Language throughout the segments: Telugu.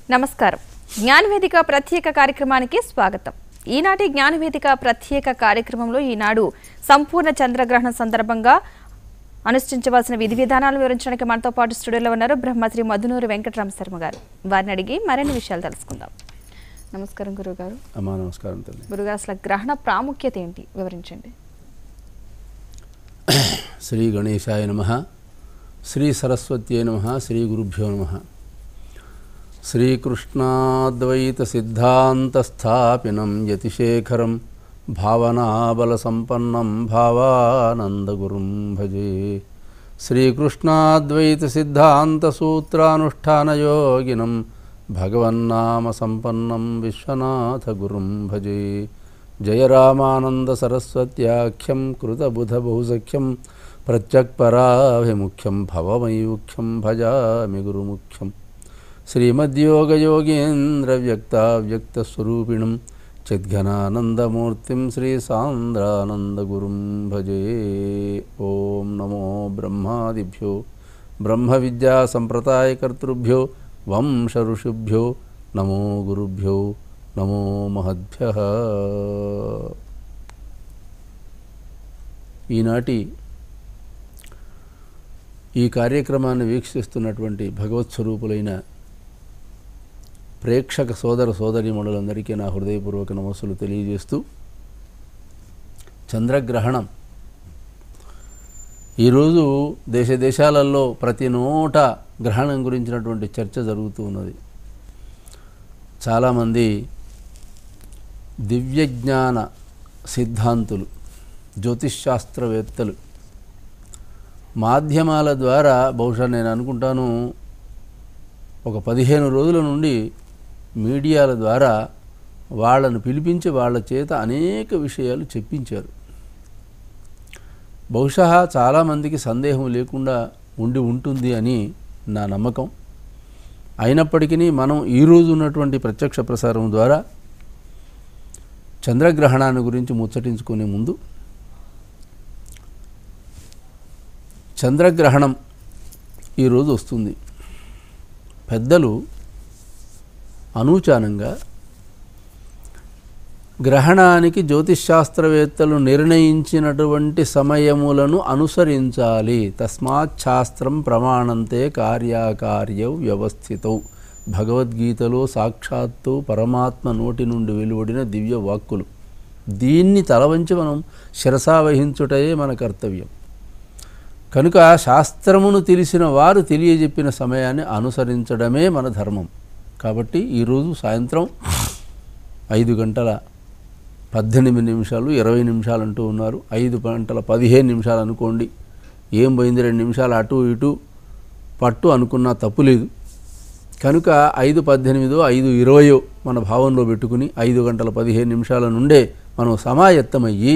నమస్కారం జ్ఞానవేదిక ప్రత్యేక కార్యక్రమానికి స్వాగతం ఈనాటి జ్ఞానవేదిక ప్రత్యేక కార్యక్రమంలో ఈనాడు సంపూర్ణ చంద్రగ్రహణం సందర్భంగా అనుష్ఠించవలసిన విధి విధానాలు వివరించడానికి మనతో పాటు స్టూడియోలో ఉన్నారు బ్రహ్మశ్రీ మధునూరి వెంకటరామ శర్మ గారు వారిని అడిగి మరిన్ని విషయాలు తెలుసుకుందాం నమస్కారం గురుగారు అమ్మా నమస్కారం తల్లి గురుగారు అసలు గ్రహణ ప్రాముఖ్యత ఏంటి వివరించండి శ్రీ గణేశాయ నమ శ్రీ సరస్వత్యై నమ శ్రీ గురుభ్యో నమ శ్రీకృష్ణాద్వైత సిద్ధాంతస్థాపినం యతిశేఖరం భావనాబలసంపన్నం భావానందగురుం భజే శ్రీకృష్ణాద్వైత సిద్ధాంతసూత్రానుష్ఠానయోగినం భగవన్నామ సంపన్నం విశ్వనాథగురుం భజే జయ రామానంద సరస్వత్యాఖ్యం కృతబుధబహుసఖ్యం ప్రత్యక్పరాభిముఖ్యం భవమయూఖ్యం భజామి గురుముఖ్యం శ్రీమద్యోగయోగేంద్ర వ్యక్తావ్యక్తస్వరూపిణం చిద్ఘనానందమూర్తిం శ్రీ సాంద్రానందగురుం భజే ఓం నమో బ్రహ్మాదిభ్యో బ్రహ్మ విద్యా సంప్రదాయకర్తృభ్యో వంశ ఋషిభ్యో నమో గురుభ్యో నమో మహద్భ్య ఈనాటి ఈ కార్యక్రమాన్ని వీక్షిస్తున్నటువంటి భగవత్ స్వరూపులైన ప్రేక్షక సోదర సోదరీమణులందరికీ నా హృదయపూర్వక నమస్సులు తెలియజేస్తూ చంద్రగ్రహణం ఈరోజు దేశ దేశాలలో ప్రతి నోట గ్రహణం గురించినటువంటి చర్చ జరుగుతూ ఉన్నది చాలామంది దివ్యజ్ఞాన సిద్ధాంతులు జ్యోతిష్శాస్త్రవేత్తలు మాధ్యమాల ద్వారా బహుశా నేను అనుకుంటాను ఒక పదిహేను రోజుల నుండి మీడియాల ద్వారా వాళ్ళను పిలిపించి వాళ్ళ చేత అనేక విషయాలు చెప్పించారు బహుశా చాలామందికి సందేహం లేకుండా ఉండి ఉంటుంది అని నా నమ్మకం అయినప్పటికీ మనం ఈరోజు ఉన్నటువంటి ప్రత్యక్ష ప్రసారం ద్వారా చంద్రగ్రహణాన్ని గురించి ముచ్చటించుకునే ముందు చంద్రగ్రహణం ఈరోజు వస్తుంది పెద్దలు అనూచానంగా గ్రహణానికి జ్యోతిష్శాస్త్రవేత్తలు నిర్ణయించినటువంటి సమయములను అనుసరించాలి తస్మాత్ శాస్త్రం ప్రమాణంతే కార్యాకార్యౌ వ్యవస్థితౌ భగవద్గీతలో సాక్షాత్తు పరమాత్మ నోటి నుండి వెలువడిన దివ్య వాక్కులు దీన్ని తలవంచి మనం శిరసావహించుటయే మన కర్తవ్యం కనుక శాస్త్రమును తెలిసిన వారు తెలియజెప్పిన సమయాన్ని అనుసరించడమే మన ధర్మం కాబట్టి ఈరోజు సాయంత్రం ఐదు గంటల పద్దెనిమిది నిమిషాలు ఇరవై నిమిషాలు అంటూ ఉన్నారు ఐదు గంటల పదిహేను నిమిషాలు అనుకోండి ఏం పోయింది రెండు నిమిషాలు అటు ఇటు పట్టు అనుకున్నా తప్పు లేదు కనుక ఐదు పద్దెనిమిదో ఐదు ఇరవయో మన భావంలో పెట్టుకుని ఐదు గంటల పదిహేను నిమిషాల నుండే మనం సమాయత్తమయ్యి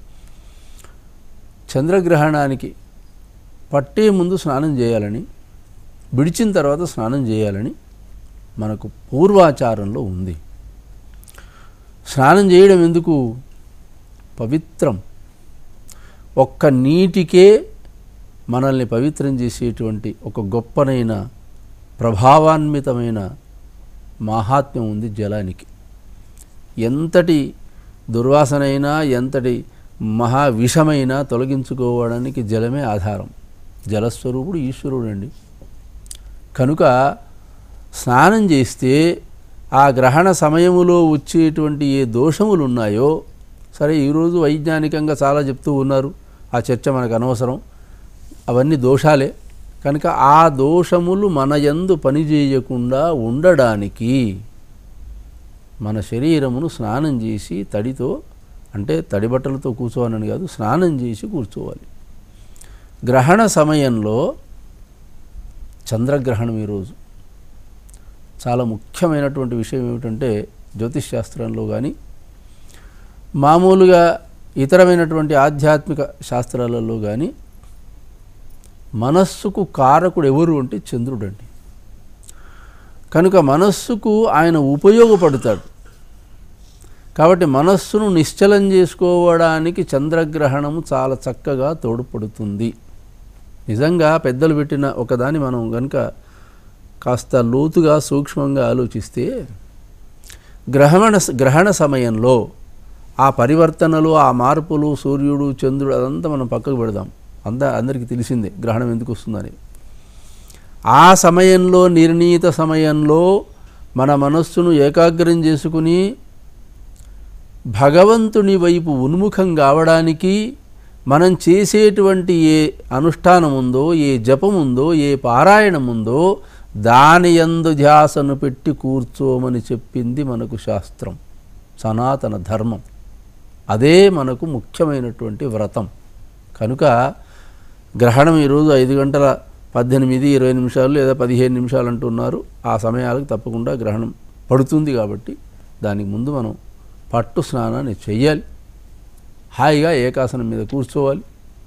చంద్రగ్రహణానికి పట్టే ముందు స్నానం చేయాలని విడిచిన తర్వాత స్నానం చేయాలని మనకు పూర్వాచారంలో ఉంది స్నానం చేయడం ఎందుకు పవిత్రం ఒక్క నీటికే మనల్ని పవిత్రం చేసేటువంటి ఒక గొప్పనైన ప్రభావాన్వితమైన మాహాత్మ్యం ఉంది జలానికి ఎంతటి దుర్వాసనైనా ఎంతటి మహావిషమైనా తొలగించుకోవడానికి జలమే ఆధారం జలస్వరూపుడు ఈశ్వరుడు అండి కనుక స్నానం చేస్తే ఆ గ్రహణ సమయములో వచ్చేటువంటి ఏ దోషములు ఉన్నాయో సరే ఈరోజు వైజ్ఞానికంగా చాలా చెప్తూ ఉన్నారు ఆ చర్చ మనకు అనవసరం అవన్నీ దోషాలే కనుక ఆ దోషములు మన యందు పనిచేయకుండా ఉండడానికి మన శరీరమును స్నానం చేసి తడితో అంటే తడి బట్టలతో కూర్చోవాలని కాదు స్నానం చేసి కూర్చోవాలి గ్రహణ సమయంలో చంద్రగ్రహణం ఈరోజు చాలా ముఖ్యమైనటువంటి విషయం ఏమిటంటే జ్యోతిష్ శాస్త్రంలో కానీ మామూలుగా ఇతరమైనటువంటి ఆధ్యాత్మిక శాస్త్రాలలో కానీ మనస్సుకు కారకుడు ఎవరు అంటే చంద్రుడు అండి కనుక మనస్సుకు ఆయన ఉపయోగపడతాడు కాబట్టి మనస్సును నిశ్చలం చేసుకోవడానికి చంద్రగ్రహణము చాలా చక్కగా తోడ్పడుతుంది నిజంగా పెద్దలు పెట్టిన ఒకదాన్ని మనం కనుక కాస్త లోతుగా సూక్ష్మంగా ఆలోచిస్తే గ్రహణ గ్రహణ సమయంలో ఆ పరివర్తనలు ఆ మార్పులు సూర్యుడు చంద్రుడు అదంతా మనం పక్కకు పెడదాం అంత అందరికీ తెలిసిందే గ్రహణం ఎందుకు వస్తుందని ఆ సమయంలో నిర్ణీత సమయంలో మన మనస్సును ఏకాగ్రం చేసుకుని భగవంతుని వైపు ఉన్ముఖం కావడానికి మనం చేసేటువంటి ఏ అనుష్ఠానం ఉందో ఏ జపం ఉందో ఏ పారాయణం ఉందో దాని యందు ధ్యాసను పెట్టి కూర్చోమని చెప్పింది మనకు శాస్త్రం సనాతన ధర్మం అదే మనకు ముఖ్యమైనటువంటి వ్రతం కనుక గ్రహణం ఈరోజు ఐదు గంటల పద్దెనిమిది ఇరవై నిమిషాలు లేదా పదిహేను నిమిషాలు అంటున్నారు ఆ సమయాలకు తప్పకుండా గ్రహణం పడుతుంది కాబట్టి దానికి ముందు మనం పట్టు స్నానాన్ని చెయ్యాలి హాయిగా ఏకాసనం మీద కూర్చోవాలి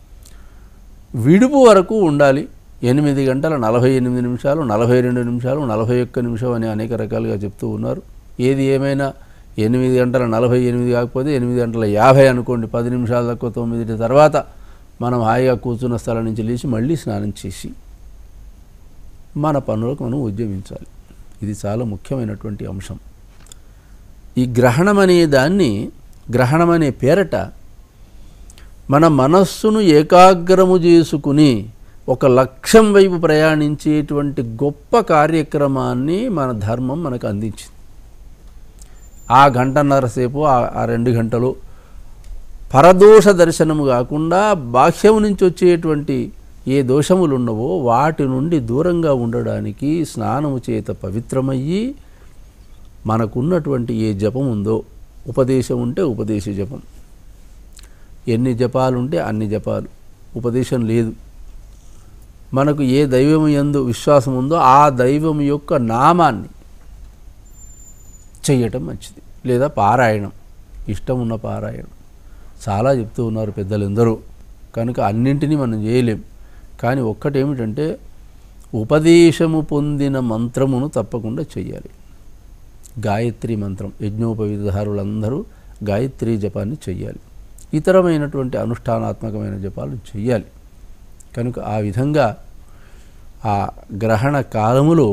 విడుపు వరకు ఉండాలి ఎనిమిది గంటల నలభై ఎనిమిది నిమిషాలు నలభై రెండు నిమిషాలు నలభై ఒక్క నిమిషం అని అనేక రకాలుగా చెప్తూ ఉన్నారు ఏది ఏమైనా ఎనిమిది గంటల నలభై ఎనిమిది కాకపోతే ఎనిమిది గంటల యాభై అనుకోండి పది నిమిషాల తక్కువ తొమ్మిది తర్వాత మనం హాయిగా కూర్చున్న స్థలం నుంచి లేచి మళ్ళీ స్నానం చేసి మన పనులకు మనం ఉద్యమించాలి ఇది చాలా ముఖ్యమైనటువంటి అంశం ఈ గ్రహణం అనే దాన్ని గ్రహణం అనే పేరట మన మనస్సును ఏకాగ్రము చేసుకుని ఒక లక్ష్యం వైపు ప్రయాణించేటువంటి గొప్ప కార్యక్రమాన్ని మన ధర్మం మనకు అందించింది ఆ గంటన్నర సేపు ఆ- ఆ రెండు గంటలు పరదోష దర్శనము కాకుండా బాహ్యం నుంచి వచ్చేటువంటి ఏ దోషములు ఉన్నవో వాటి నుండి దూరంగా ఉండడానికి స్నానము చేత పవిత్రమయ్యి మనకున్నటువంటి ఏ జపం ఉందో ఉపదేశం ఉంటే ఉపదేశ జపం ఎన్ని జపాలు ఉంటే అన్ని జపాలు ఉపదేశం లేదు మనకు ఏ దైవం యందు విశ్వాసం ఉందో ఆ దైవం యొక్క నామాన్ని చెయ్యటం మంచిది లేదా పారాయణం ఇష్టం ఉన్న పారాయణం చాలా చెప్తూ ఉన్నారు పెద్దలందరూ కనుక అన్నింటినీ మనం చేయలేం కానీ ఒక్కటేమిటంటే ఉపదేశము పొందిన మంత్రమును తప్పకుండా చెయ్యాలి గాయత్రి మంత్రం యజ్ఞోపవిధారులందరూ గాయత్రి జపాన్ని చెయ్యాలి ఇతరమైనటువంటి అనుష్ఠానాత్మకమైన జపాలు చెయ్యాలి కనుక ఆ విధంగా ఆ గ్రహణ కాలములో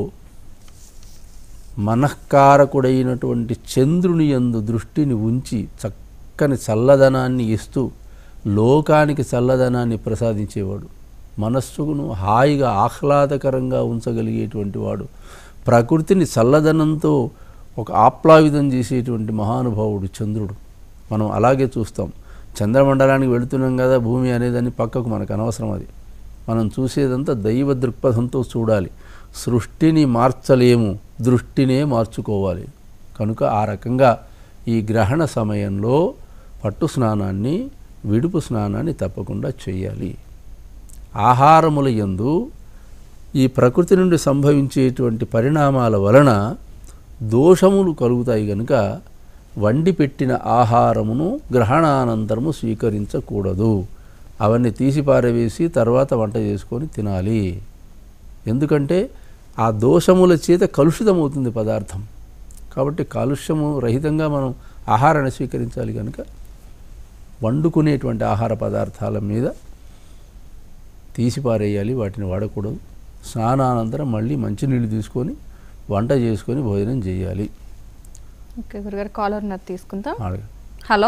మనఃకారకుడైనటువంటి చంద్రుని యందు దృష్టిని ఉంచి చక్కని చల్లదనాన్ని ఇస్తూ లోకానికి చల్లదనాన్ని ప్రసాదించేవాడు మనస్సును హాయిగా ఆహ్లాదకరంగా ఉంచగలిగేటువంటి వాడు ప్రకృతిని చల్లదనంతో ఒక ఆప్లావితం చేసేటువంటి మహానుభావుడు చంద్రుడు మనం అలాగే చూస్తాం చంద్రమండలానికి వెళుతున్నాం కదా భూమి అనేదాన్ని పక్కకు మనకు అనవసరం అది మనం చూసేదంతా దైవ దృక్పథంతో చూడాలి సృష్టిని మార్చలేము దృష్టినే మార్చుకోవాలి కనుక ఆ రకంగా ఈ గ్రహణ సమయంలో పట్టు స్నానాన్ని విడుపు స్నానాన్ని తప్పకుండా చేయాలి ఆహారముల యందు ఈ ప్రకృతి నుండి సంభవించేటువంటి పరిణామాల వలన దోషములు కలుగుతాయి గనుక వండి పెట్టిన ఆహారమును గ్రహణానంతరము స్వీకరించకూడదు అవన్నీ తీసి పారవేసి తర్వాత వంట చేసుకొని తినాలి ఎందుకంటే ఆ దోషముల చేత కలుషితమవుతుంది పదార్థం కాబట్టి కాలుష్యము రహితంగా మనం ఆహారాన్ని స్వీకరించాలి కనుక వండుకునేటువంటి ఆహార పదార్థాల మీద తీసి పారేయాలి వాటిని వాడకూడదు స్నానానంతరం మళ్ళీ మంచినీళ్ళు తీసుకొని వంట చేసుకొని భోజనం చేయాలి ఓకే గురుగారు కాలర్ ఉన్నది తీసుకుందాం అడగ హలో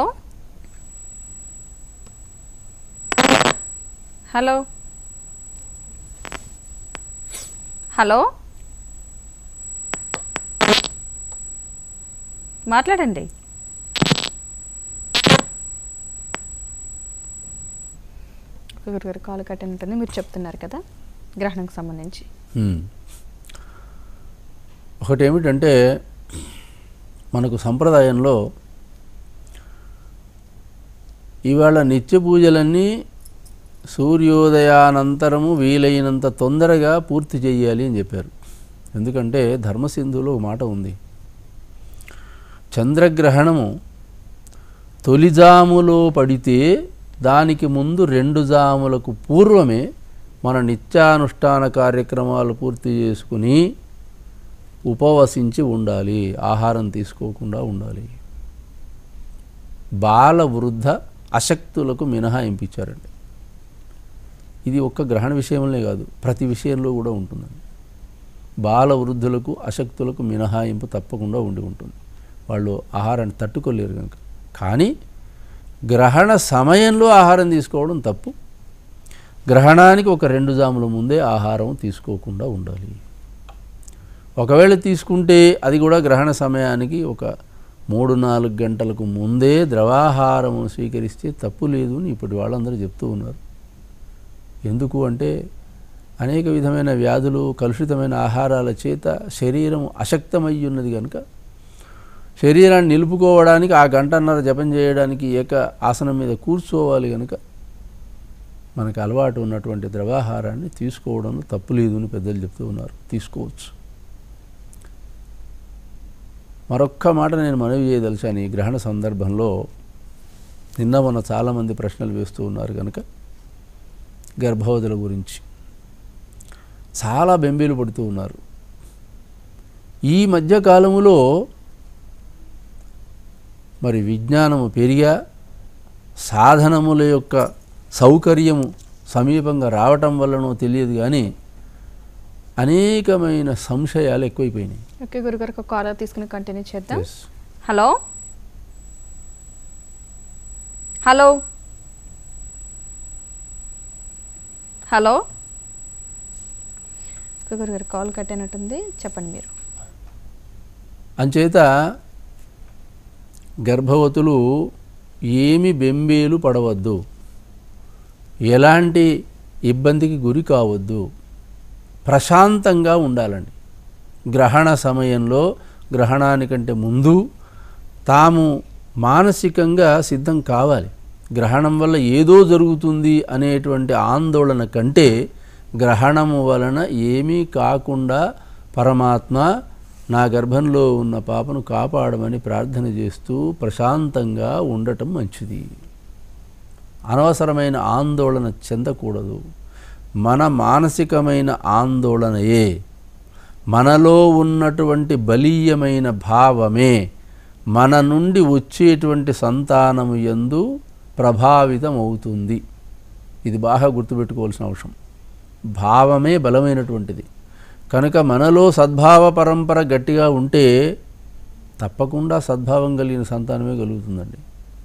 హలో హలో మాట్లాడండి గురుగారు కాల్ కట్టిన ఉంటుంది మీరు చెప్తున్నారు కదా గ్రహణంకి సంబంధించి హ్మ్. ఒకటి ఏమిటంటే మనకు సంప్రదాయంలో ఇవాళ నిత్య పూజలన్నీ సూర్యోదయానంతరము వీలైనంత తొందరగా పూర్తి చేయాలి అని చెప్పారు ఎందుకంటే ధర్మసింధులో ఒక మాట ఉంది చంద్రగ్రహణము తొలిజాములో పడితే దానికి ముందు రెండు జాములకు పూర్వమే మన నిత్యానుష్ఠాన కార్యక్రమాలు పూర్తి చేసుకుని ఉపవసించి ఉండాలి ఆహారం తీసుకోకుండా ఉండాలి బాల వృద్ధ అశక్తులకు మినహాయింపించారండి ఇది ఒక్క గ్రహణ విషయంలో కాదు ప్రతి విషయంలో కూడా ఉంటుందండి బాల వృద్ధులకు అశక్తులకు మినహాయింపు తప్పకుండా ఉండి ఉంటుంది వాళ్ళు ఆహారాన్ని తట్టుకోలేరు కనుక కానీ గ్రహణ సమయంలో ఆహారం తీసుకోవడం తప్పు గ్రహణానికి ఒక రెండు జాముల ముందే ఆహారం తీసుకోకుండా ఉండాలి ఒకవేళ తీసుకుంటే అది కూడా గ్రహణ సమయానికి ఒక మూడు నాలుగు గంటలకు ముందే ద్రవాహారము స్వీకరిస్తే తప్పు లేదు అని ఇప్పటి వాళ్ళందరూ చెప్తూ ఉన్నారు ఎందుకు అంటే అనేక విధమైన వ్యాధులు కలుషితమైన ఆహారాల చేత శరీరం అశక్తమై ఉన్నది కనుక శరీరాన్ని నిలుపుకోవడానికి ఆ గంటన్నర జపం చేయడానికి ఏక ఆసనం మీద కూర్చోవాలి కనుక మనకు అలవాటు ఉన్నటువంటి ద్రవాహారాన్ని తీసుకోవడంలో తప్పు లేదు అని పెద్దలు చెప్తూ ఉన్నారు తీసుకోవచ్చు మరొక్క మాట నేను మనవి చేయదలిచాను ఈ గ్రహణ సందర్భంలో నిన్న మొన్న చాలామంది ప్రశ్నలు వేస్తూ ఉన్నారు కనుక గర్భవతుల గురించి చాలా బెంబేలు పడుతూ ఉన్నారు ఈ మధ్యకాలములో మరి విజ్ఞానము పెరిగా సాధనముల యొక్క సౌకర్యము సమీపంగా రావటం వల్లనో తెలియదు కానీ అనేకమైన సంశయాలు ఎక్కువైపోయినాయి ఓకే గురుగారు ఒక కాలర్ తీసుకుని కంటిన్యూ చేద్దాం Yes. హలో హలో హలో గురుగారు కాల్ కట్ అయినట్టుంది చెప్పండి మీరు అంచేత గర్భవతులు ఏమి బెంబేలు పడవద్దు ఎలాంటి ఇబ్బందికి గురి కావద్దు ప్రశాంతంగా ఉండాలండి గ్రహణ సమయంలో గ్రహణానికంటే ముందు తాము మానసికంగా సిద్ధం కావాలి గ్రహణం వల్ల ఏదో జరుగుతుంది అనేటువంటి ఆందోళన కంటే గ్రహణము వలన ఏమీ కాకుండా పరమాత్మ నా గర్భంలో ఉన్న పాపను కాపాడమని ప్రార్థన చేస్తూ ప్రశాంతంగా ఉండటం మంచిది అనవసరమైన ఆందోళన చెందకూడదు మన మానసికమైన ఆందోళనయే మనలో ఉన్నటువంటి బలీయమైన భావమే మన నుండి వచ్చేటువంటి సంతానము యందు ప్రభావితం అవుతుంది ఇది బాగా గుర్తుపెట్టుకోవాల్సిన అవసరం భావమే బలమైనటువంటిది కనుక మనలో సద్భావ పరంపర గట్టిగా ఉంటే తప్పకుండా సద్భావం కలిగిన సంతానమే కలుగుతుందండి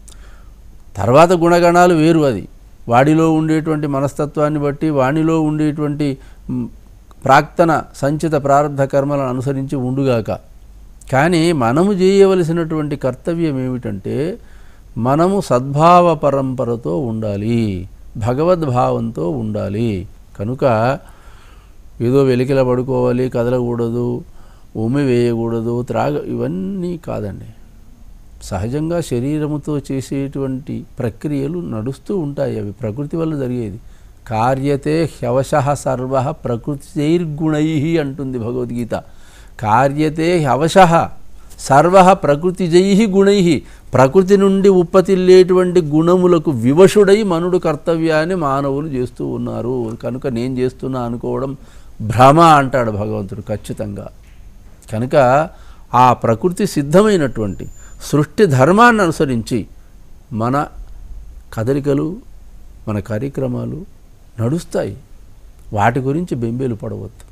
తర్వాత గుణగణాలు వేరు అది వాడిలో ఉండేటువంటి మనస్తత్వాన్ని బట్టి వానిలో ఉండేటువంటి మ్, ప్రాక్తన సంచిత ప్రారంధ కర్మలను అనుసరించి ఉండుగాక కానీ మనము చేయవలసినటువంటి కర్తవ్యం ఏమిటంటే మనము సద్భావ పరంపరతో ఉండాలి భగవద్భావంతో ఉండాలి కనుక ఏదో వెలికిల పడుకోవాలి కదలకూడదు ఉమ్మి వేయకూడదు త్రాగ ఇవన్నీ కాదండి సహజంగా శరీరముతో చేసేటువంటి ప్రక్రియలు నడుస్తూ ఉంటాయి అవి ప్రకృతి వల్ల జరిగేది కార్యతే హ్యవశ సర్వ ప్రకృతిర్గుణై అంటుంది భగవద్గీత కార్యతే హ్యవశ సర్వ ప్రకృతిజై గుణై ప్రకృతి నుండి ఉత్పత్తిల్లేటువంటి గుణములకు వివశుడై మనుడు కర్తవ్యాన్ని మానవులు చేస్తూ ఉన్నారు కనుక నేను చేస్తున్నా అనుకోవడం భ్రమ అంటాడు భగవంతుడు ఖచ్చితంగా కనుక ఆ ప్రకృతి సిద్ధమైనటువంటి సృష్టి ధర్మాన్ని అనుసరించి మన కదలికలు మన కార్యక్రమాలు నడుస్తాయి వాటి గురించి బెంబేలు పడవద్దు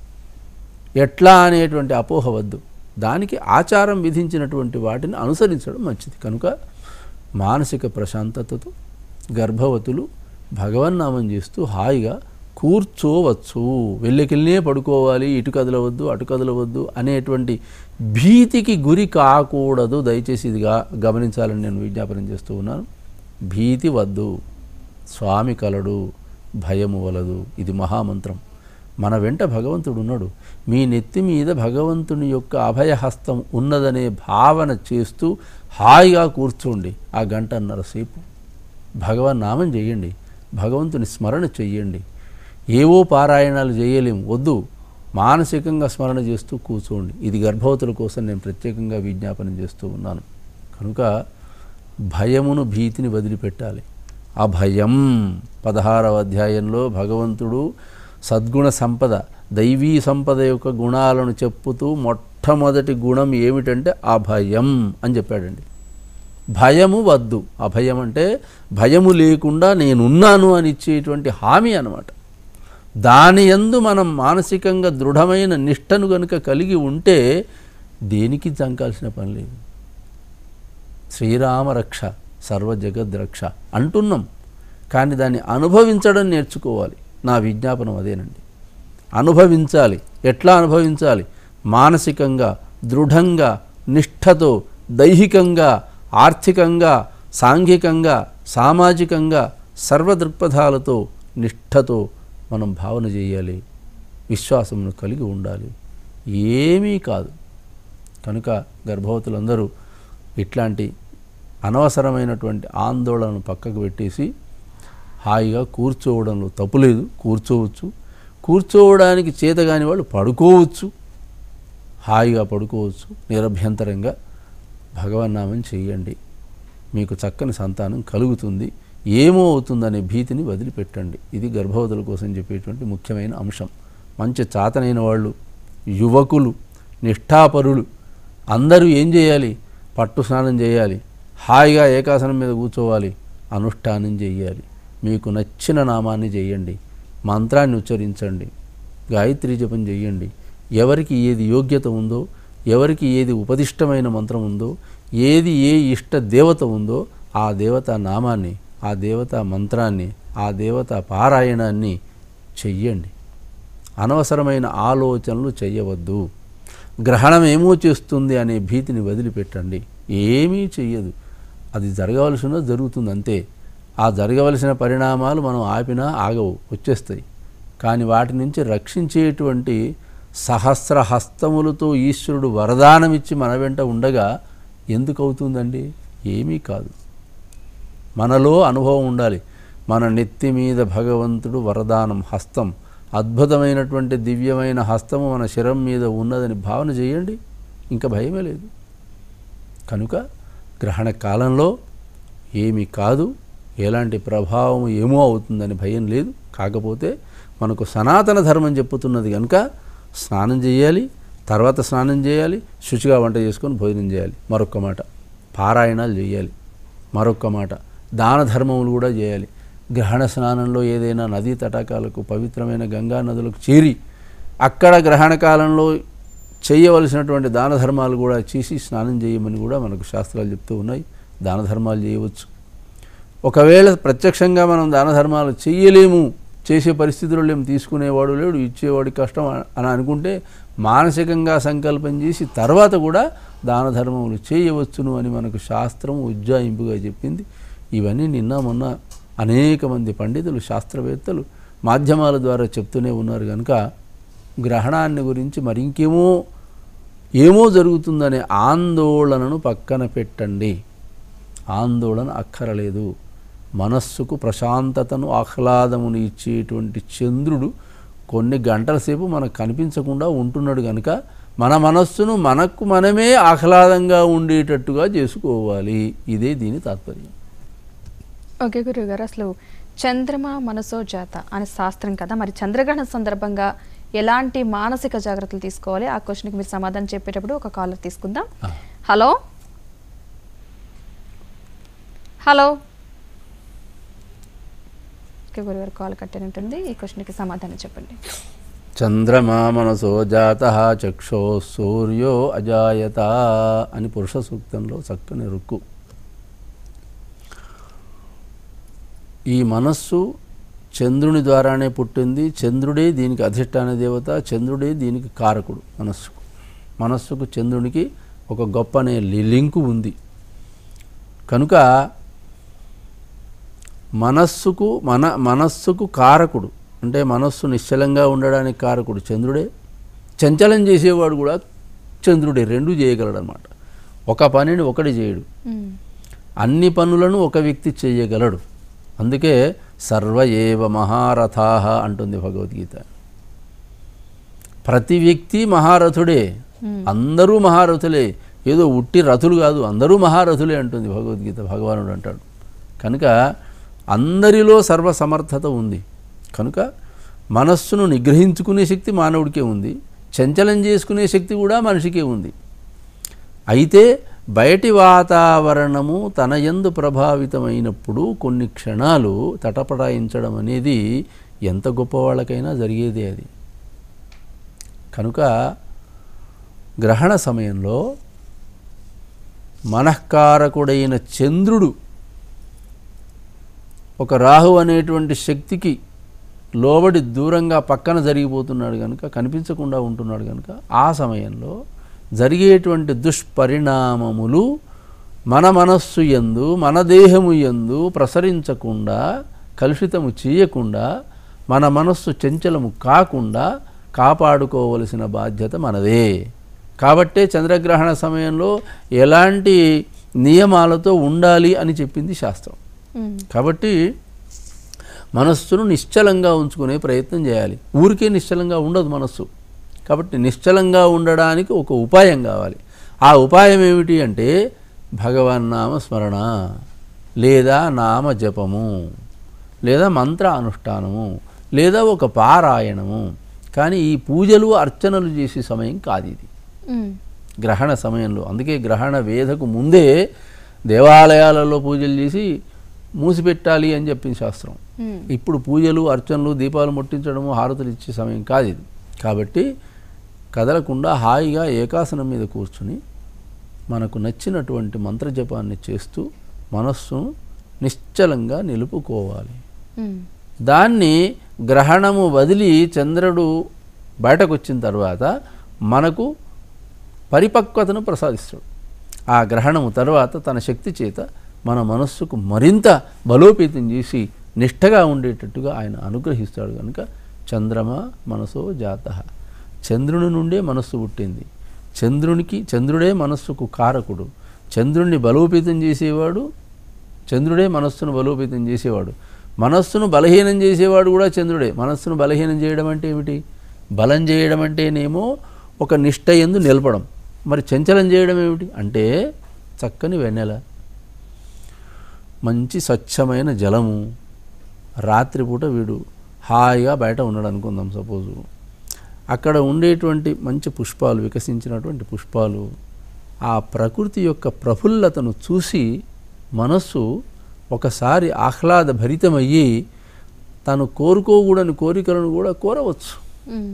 ఎట్లా అనేటువంటి అపోహ వద్దు దానికి ఆచారం విధించినటువంటి వాటిని అనుసరించడం మంచిది కనుక మానసిక ప్రశాంతతతో గర్భవతులు భగవన్నామం చేస్తూ హాయిగా కూర్చోవచ్చు వెళ్ళకెళ్ళే పడుకోవాలి ఇటు కదలవద్దు అటు కదలవద్దు అనేటువంటి భీతికి గురి కాకూడదు దయచేసి ఇదిగా గమనించాలని నేను విజ్ఞాపనం చేస్తూ ఉన్నాను భీతి వద్దు స్వామి కలడు భయము వలదు ఇది మహామంత్రం మన వెంట భగవంతుడు ఉన్నాడు మీ నెత్తి మీద భగవంతుని యొక్క అభయహస్తం ఉన్నదనే భావన చేస్తూ హాయిగా కూర్చోండి ఆ గంటన్నర సేపు భగవన్ నామం చేయండి భగవంతుని స్మరణ చెయ్యండి ఏవో పారాయణాలు చేయలేము వద్దు మానసికంగా స్మరణ చేస్తూ కూర్చోండి ఇది గర్భవతుల కోసం నేను ప్రత్యేకంగా విజ్ఞాపనం చేస్తూ ఉన్నాను కనుక భయమును భీతిని వదిలిపెట్టాలి అభయం పదహారవ అధ్యాయంలో భగవంతుడు సద్గుణ సంపద దైవీ సంపద యొక్క గుణాలను చెప్పుతూ మొట్టమొదటి గుణం ఏమిటంటే అభయం అని చెప్పాడండి భయము వద్దు అభయం అంటే భయము లేకుండా నేనున్నాను అని ఇచ్చేటువంటి హామీ అన్నమాట దాని యందు మనం మానసికంగా దృఢమైన నిష్టను కనుక కలిగి ఉంటే దేనికి జంకాల్సిన పని లేదు శ్రీరామ రక్ష సర్వ జగద్రక్ష అంటున్నాం కానీ దాన్ని అనుభవించడం నేర్చుకోవాలి నా విజ్ఞాపనం అదేనండి అనుభవించాలి ఎట్లా అనుభవించాలి మానసికంగా దృఢంగా నిష్ఠతో దైహికంగా ఆర్థికంగా సాంఘికంగా సామాజికంగా సర్వదృక్పథాలతో నిష్ఠతో మనం భావన చేయాలి విశ్వాసమును కలిగి ఉండాలి ఏమీ కాదు కనుక గర్భవతులందరూ ఇట్లాంటి అనవసరమైనటువంటి ఆందోళనను పక్కకు పెట్టేసి హాయిగా కూర్చోవడంలో తప్పులేదు కూర్చోవచ్చు కూర్చోవడానికి చేతగాని వాళ్ళు పడుకోవచ్చు హాయిగా పడుకోవచ్చు నిరభ్యంతరంగా భగవన్నామం చెయ్యండి మీకు చక్కని సంతానం కలుగుతుంది ఏమో అవుతుందనే భీతిని వదిలిపెట్టండి ఇది గర్భవతుల కోసం చెప్పేటువంటి ముఖ్యమైన అంశం మంచి చాతనైన వాళ్ళు యువకులు నిష్ఠాపరులు అందరూ ఏం చేయాలి పట్టు స్నానం చేయాలి హాయిగా ఏకాసనం మీద కూర్చోవాలి అనుష్ఠానం చేయాలి మీకు నచ్చిన నామాన్ని చేయండి మంత్రాన్ని ఉచ్చరించండి గాయత్రి జపం చేయండి ఎవరికి ఏది యోగ్యత ఉందో ఎవరికి ఏది ఉపదిష్టమైన మంత్రం ఉందో ఏది ఏ ఇష్ట దేవత ఉందో ఆ దేవత నామాన్ని ఆ దేవత మంత్రాన్ని ఆ దేవత పారాయణాన్ని చెయ్యండి అనవసరమైన ఆలోచనలు చేయవద్దు గ్రహణం ఏమో చేస్తుంది అనే భీతిని వదిలిపెట్టండి ఏమీ చెయ్యదు అది జరగవలసిన జరుగుతుంది అంతే ఆ జరగవలసిన పరిణామాలు మనం ఆపినా ఆగవు వచ్చేస్తాయి కానీ వాటి నుంచి రక్షించేటువంటి సహస్ర హస్తములతో ఈశ్వరుడు వరదానమిచ్చి మన వెంట ఉండగా ఎందుకు అవుతుందండి ఏమీ కాదు మనలో అనుభవం ఉండాలి మన నెత్తి మీద భగవంతుడు వరదానం హస్తం అద్భుతమైనటువంటి దివ్యమైన హస్తము మన శిరం మీద ఉన్నదని భావన చేయండి ఇంకా భయమే లేదు కనుక గ్రహణ కాలంలో ఏమీ కాదు ఎలాంటి ప్రభావం ఏమో అవుతుందని భయం లేదు కాకపోతే మనకు సనాతన ధర్మం చెప్పుతున్నది కనుక స్నానం చేయాలి తర్వాత స్నానం చేయాలి శుచిగా వంట చేసుకొని భోజనం చేయాలి మరొక్క మాట పారాయణాలు చేయాలి మరొక్క మాట దాన ధర్మములు కూడా చేయాలి గ్రహణ స్నానంలో ఏదైనా నదీ తటాకాలకు పవిత్రమైన గంగా నదులకు చేరి అక్కడ గ్రహణ కాలంలో చేయవలసినటువంటి దాన ధర్మాలు కూడా చేసి స్నానం చేయమని కూడా మనకు శాస్త్రాలు చెప్తూ ఉన్నాయి దాన ధర్మాలు చేయవచ్చు ఒకవేళ ప్రత్యక్షంగా మనం దాన ధర్మాలు చేయలేము చేసే పరిస్థితుల్లో లేము తీసుకునేవాడు లేడు ఇచ్చేవాడి కష్టం అని అనుకుంటే మానసికంగా సంకల్పం చేసి తర్వాత కూడా దాన ధర్మములు చేయవచ్చును అని మనకు శాస్త్రం ఉజ్జాయింపుగా చెప్పింది ఇవన్నీ నిన్న మొన్న అనేక మంది పండితులు శాస్త్రవేత్తలు మాధ్యమాల ద్వారా చెప్తూనే ఉన్నారు కనుక గ్రహణాన్ని గురించి మరి ఇంకేమో ఏమో జరుగుతుందనే ఆందోళనను పక్కన పెట్టండి ఆందోళన అక్కరలేదు మనస్సుకు ప్రశాంతతను ఆహ్లాదమును ఇచ్చేటువంటి చంద్రుడు కొన్ని గంటల సేపు మనకు కనిపించకుండా ఉంటున్నాడు కనుక మన మనస్సును మనకు మనమే ఆహ్లాదంగా ఉండేటట్టుగా చేసుకోవాలి ఇదే దీని తాత్పర్యం ఓకే గురువు గారు అసలు చంద్రమ మనసో జాత అనే శాస్త్రం కదా మరి చంద్రగ్రహణ సందర్భంగా ఎలాంటి మానసిక జాగ్రత్తలు తీసుకోవాలి ఆ క్వశ్చన్కి మీరు సమాధానం చెప్పేటప్పుడు ఒక కాలర్ తీసుకుందాం ఆ. హలో హలో ఓకే గురుగారు కాల్ కట్టినట్టుంది ఈ క్వశ్చన్కి సమాధానం చెప్పండి చంద్రమా మనసో జాత చక్షో సూర్యో అజాయత అని పురుష సూక్తంలో చక్కని రుక్కు ఈ మనస్సు చంద్రుని ద్వారానే పుట్టింది చంద్రుడే దీనికి అధిష్టాన దేవత చంద్రుడే దీనికి కారకుడు మనస్సుకు మనస్సుకు చంద్రునికి ఒక గొప్ప అనే లి- లింకు ఉంది కనుక మనస్సుకు మన మనస్సుకు కారకుడు అంటే మనస్సు నిశ్చలంగా ఉండడానికి కారకుడు చంద్రుడే చంచలం చేసేవాడు కూడా చంద్రుడే రెండు చేయగలడు అనమాట ఒక పనిని ఒకటి చేయడు మ్మ్. అన్ని పనులను ఒక వ్యక్తి చేయగలడు అందుకే సర్వ ఏవ మహారథా అంటుంది భగవద్గీత ప్రతి వ్యక్తి మహారథుడే అందరూ మహారథులే ఏదో ఉట్టి రథులు కాదు అందరూ మహారథులే అంటుంది భగవద్గీత భగవానుడు అంటాడు కనుక అందరిలో సర్వ సమర్థత ఉంది కనుక మనస్సును నిగ్రహించుకునే శక్తి మానవుడికే ఉంది చంచలం చేసుకునే శక్తి కూడా మనిషికే ఉంది అయితే బయటి వాతావరణము తన యందు ప్రభావితమైనప్పుడు కొన్ని క్షణాలు తటపటాయించడం అనేది ఎంత గొప్పవాళ్ళకైనా జరిగేదే అది కనుక గ్రహణ సమయంలో మనఃకారకుడైన చంద్రుడు ఒక రాహు అనేటువంటి శక్తికి లోబడి దూరంగా పక్కన జరిగిపోతున్నాడు కనుక కనిపించకుండా ఉంటున్నాడు కనుక ఆ సమయంలో జరిగేటువంటి దుష్పరిణామములు మన మనస్సు యందు మన దేహము యందు ప్రసరించకుండా కలుషితము చేయకుండా మన మనస్సు చంచలము కాకుండా కాపాడుకోవలసిన బాధ్యత మనదే కాబట్టే చంద్రగ్రహణ సమయంలో ఎలాంటి నియమాలతో ఉండాలి అని చెప్పింది శాస్త్రం ఉమ్, కాబట్టి మనస్సును నిశ్చలంగా ఉంచుకునే ప్రయత్నం చేయాలి ఊరికే నిశ్చలంగా ఉండదు మనస్సు కాబట్టి నిశ్చలంగా ఉండడానికి ఒక ఉపాయం కావాలి ఆ ఉపాయం ఏమిటి అంటే భగవన్ నామ స్మరణ లేదా నామ జపము లేదా మంత్ర అనుష్ఠానము లేదా ఒక పారాయణము కానీ ఈ పూజలు అర్చనలు చేసే సమయం కాదు ఇది ఉమ్, గ్రహణ సమయంలో అందుకే గ్రహణ వేదకు ముందే దేవాలయాలలో పూజలు చేసి మూసిపెట్టాలి అని చెప్పింది శాస్త్రం ఉమ్, ఇప్పుడు పూజలు అర్చనలు దీపాలు ముట్టించడము హారతులు ఇచ్చే సమయం కాదు ఇది కాబట్టి కదలకుండా హాయిగా ఏకాసనం మీద కూర్చుని మనకు నచ్చినటువంటి మంత్రజపాన్ని చేస్తూ మనస్సును నిశ్చలంగా నిలుపుకోవాలి ఉమ్, దాన్ని గ్రహణము వదిలి చంద్రుడు బయటకు వచ్చిన తర్వాత మనకు పరిపక్వతను ప్రసాదిస్తాడు ఆ గ్రహణము తర్వాత తన శక్తి చేత మన మనస్సుకు మరింత బలోపేతం చేసి నిష్టగా ఉండేటట్టుగా ఆయన అనుగ్రహిస్తాడు కనుక చంద్రమ మనసో జాత చంద్రుని నుండే మనస్సు పుట్టింది చంద్రునికి చంద్రుడే మనస్సుకు కారకుడు చంద్రుణ్ణి బలోపేతం చేసేవాడు చంద్రుడే మనస్సును బలోపేతం చేసేవాడు మనస్సును బలహీనం చేసేవాడు కూడా చంద్రుడే మనస్సును బలహీనం చేయడం అంటే ఏమిటి బలం చేయడం అంటేనేమో ఒక నిష్ట ఎందు నిలపడం మరి చంచలం చేయడం ఏమిటి అంటే చక్కని వెన్నెల మంచి స్వచ్ఛమైన జలము రాత్రిపూట వీడు హాయిగా బయట ఉన్నాడు అనుకుందాం సపోజు అక్కడ ఉండేటువంటి మంచి పుష్పాలు వికసించినటువంటి పుష్పాలు ఆ ప్రకృతి యొక్క ప్రఫుల్లతను చూసి మనస్సు ఒకసారి ఆహ్లాద భరితమయ్యి తను కోరుకోకూడని కోరికలను కూడా కోరవచ్చు ఉమ్,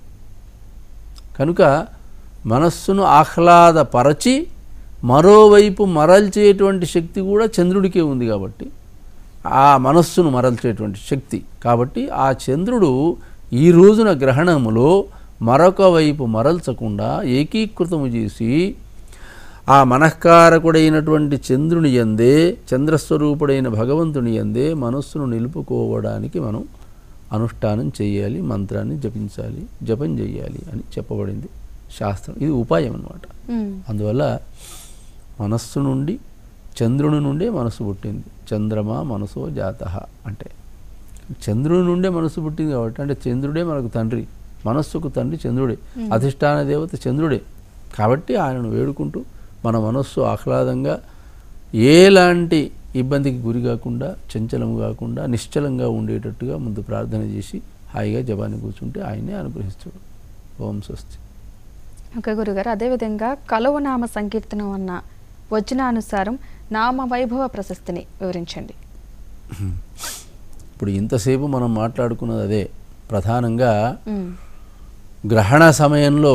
కనుక మనస్సును ఆహ్లాదపరచి మరోవైపు మరల్చేటువంటి శక్తి కూడా చంద్రుడికే ఉంది కాబట్టి ఆ మనస్సును మరల్చేటువంటి శక్తి కాబట్టి ఆ చంద్రుడు ఈ రోజున గ్రహణములో మరొక వైపు మరల్చకుండా ఏకీకృతము చేసి ఆ మనఃకారకుడైనటువంటి చంద్రుని యందే చంద్రస్వరూపుడైన భగవంతుని యందే మనస్సును నిలుపుకోవడానికి మనం అనుష్ఠానం చేయాలి మంత్రాన్ని జపించాలి జపం చేయాలి అని చెప్పబడింది శాస్త్రం ఇది ఉపాయం అన్నమాట ఉమ్, అందువల్ల మనస్సు నుండి చంద్రుని నుండే మనసు పుట్టింది చంద్రమ మనసో జాత అంటే చంద్రుని నుండే మనసు పుట్టింది కాబట్టి అంటే చంద్రుడే మనకు తండ్రి మనస్సుకు తండ్రి చంద్రుడే అధిష్టాన దేవత చంద్రుడే కాబట్టి ఆయనను వేడుకుంటూ మన మనస్సు ఆహ్లాదంగా ఎలాంటి ఇబ్బందికి గురి కాకుండా చంచలం కాకుండా నిశ్చలంగా ఉండేటట్టుగా ముందు ప్రార్థన చేసి హాయిగా జపాన్ని కూర్చుంటే ఆయనే అనుగ్రహిస్తాడు ఓం స్వస్తి ఓకే గురుగారు అదేవిధంగా కలువనామ సంకీర్తనం అన్న వచనానుసారం నామ వైభవ ప్రశస్తిని వివరించండి ఇప్పుడు ఇంతసేపు మనం మాట్లాడుకున్నది అదే ప్రధానంగా ఉమ్, గ్రహణ సమయంలో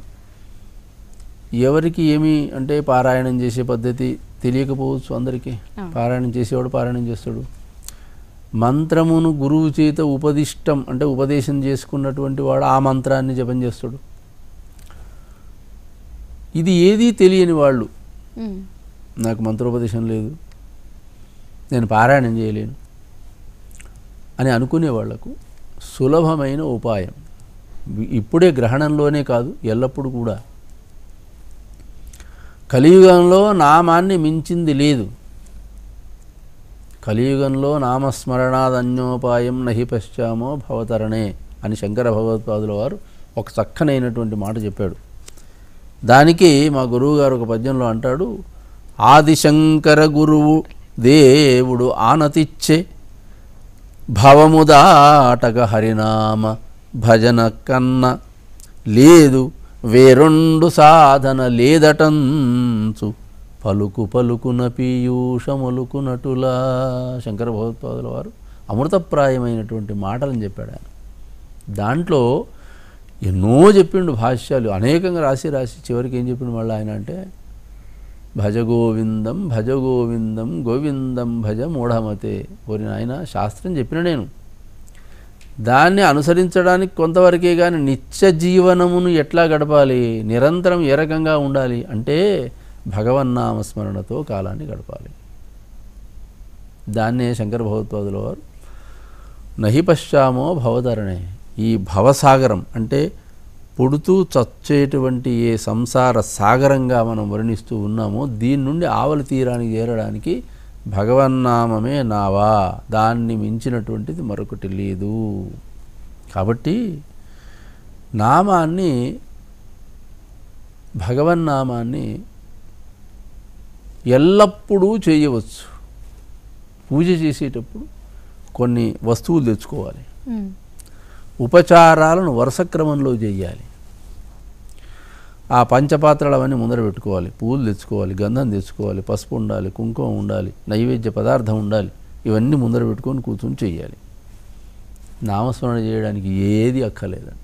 ఎవరికి ఏమి అంటే పారాయణం చేసే పద్ధతి తెలియకపోవచ్చు అందరికీ ఆ. పారాయణం చేసేవాడు పారాయణం చేస్తాడు మంత్రమును గురువు చేత ఉపదిష్టం అంటే ఉపదేశం చేసుకున్నటువంటి వాడు ఆ మంత్రాన్ని జపం చేస్తాడు ఇది ఏదీ తెలియని వాళ్ళు ఉమ్, నాకు మంత్రోపదేశం లేదు నేను పారాయణం చేయలేను అని అనుకునే వాళ్లకు సులభమైన ఉపాయం వి- ఇప్పుడే గ్రహణంలోనే కాదు ఎల్లప్పుడూ కూడా కలియుగంలో నామాన్ని మించింది లేదు కలియుగంలో నామస్మరణాదన్యోపాయం నహి పశ్చామో భవతరణే అని శంకర భగవత్పాదుల వారు ఒక చక్కనైనటువంటి మాట చెప్పాడు దానికి మా గురువు గారు ఒక పద్యంలో అంటాడు ఆదిశంకర గురువు దేవుడు ఆనతిచ్చే భవము దాటక హరినామ భజన కన్న లేదు వేరొండు సాధన లేదటంచు పలుకు పలుకున పీయూషములుకునటులా శంకర భగవత్పాదుల వారు అమృతప్రాయమైనటువంటి మాటలను చెప్పాడు ఆయన దాంట్లో ఎన్నో చెప్పిండు భాష్యాలు అనేకంగా రాసి రాసి చివరికి ఏం చెప్పిండు మళ్ళీ ఆయన అంటే భజ గోవిందం భజ గోవిందం గోవిందం భజ మూఢమతే ఓరి నాయన శాస్త్రం చెప్పిన నేను దాన్ని అనుసరించడానికి కొంతవరకే కానీ నిత్య జీవనమును ఎట్లా గడపాలి నిరంతరం ఏ రకంగా ఉండాలి అంటే భగవన్నామస్మరణతో కాలాన్ని గడపాలి దాన్నే శంకర భగవత్పాదుల వారు నహి పశ్చామో భవతరణే ఈ భవసాగరం అంటే పుడుతూ చచ్చేటువంటి ఏ సంసార సాగరంగా మనం వర్ణిస్తూ ఉన్నామో దీని నుండి ఆవలి తీరానికి చేరడానికి భగవన్నామమే నావా దాన్ని మించినటువంటిది మరొకటి లేదు కాబట్టి నామాన్ని భగవన్నామాన్ని ఎల్లప్పుడూ చేయవచ్చు పూజ చేసేటప్పుడు కొన్ని వస్తువులు తెచ్చుకోవాలి ఉమ్. ఉపచారాలను వరుస క్రమంలో చేయాలి ఆ పంచపాత్రలు అవన్నీ ముందర పెట్టుకోవాలి పూలు తెచ్చుకోవాలి గంధం తెచ్చుకోవాలి పసుపు ఉండాలి కుంకుమ ఉండాలి నైవేద్య పదార్థం ఉండాలి ఇవన్నీ ముందర పెట్టుకొని కూర్చొని చేయాలి నామస్మరణ చేయడానికి ఏది అక్కర్లేదండి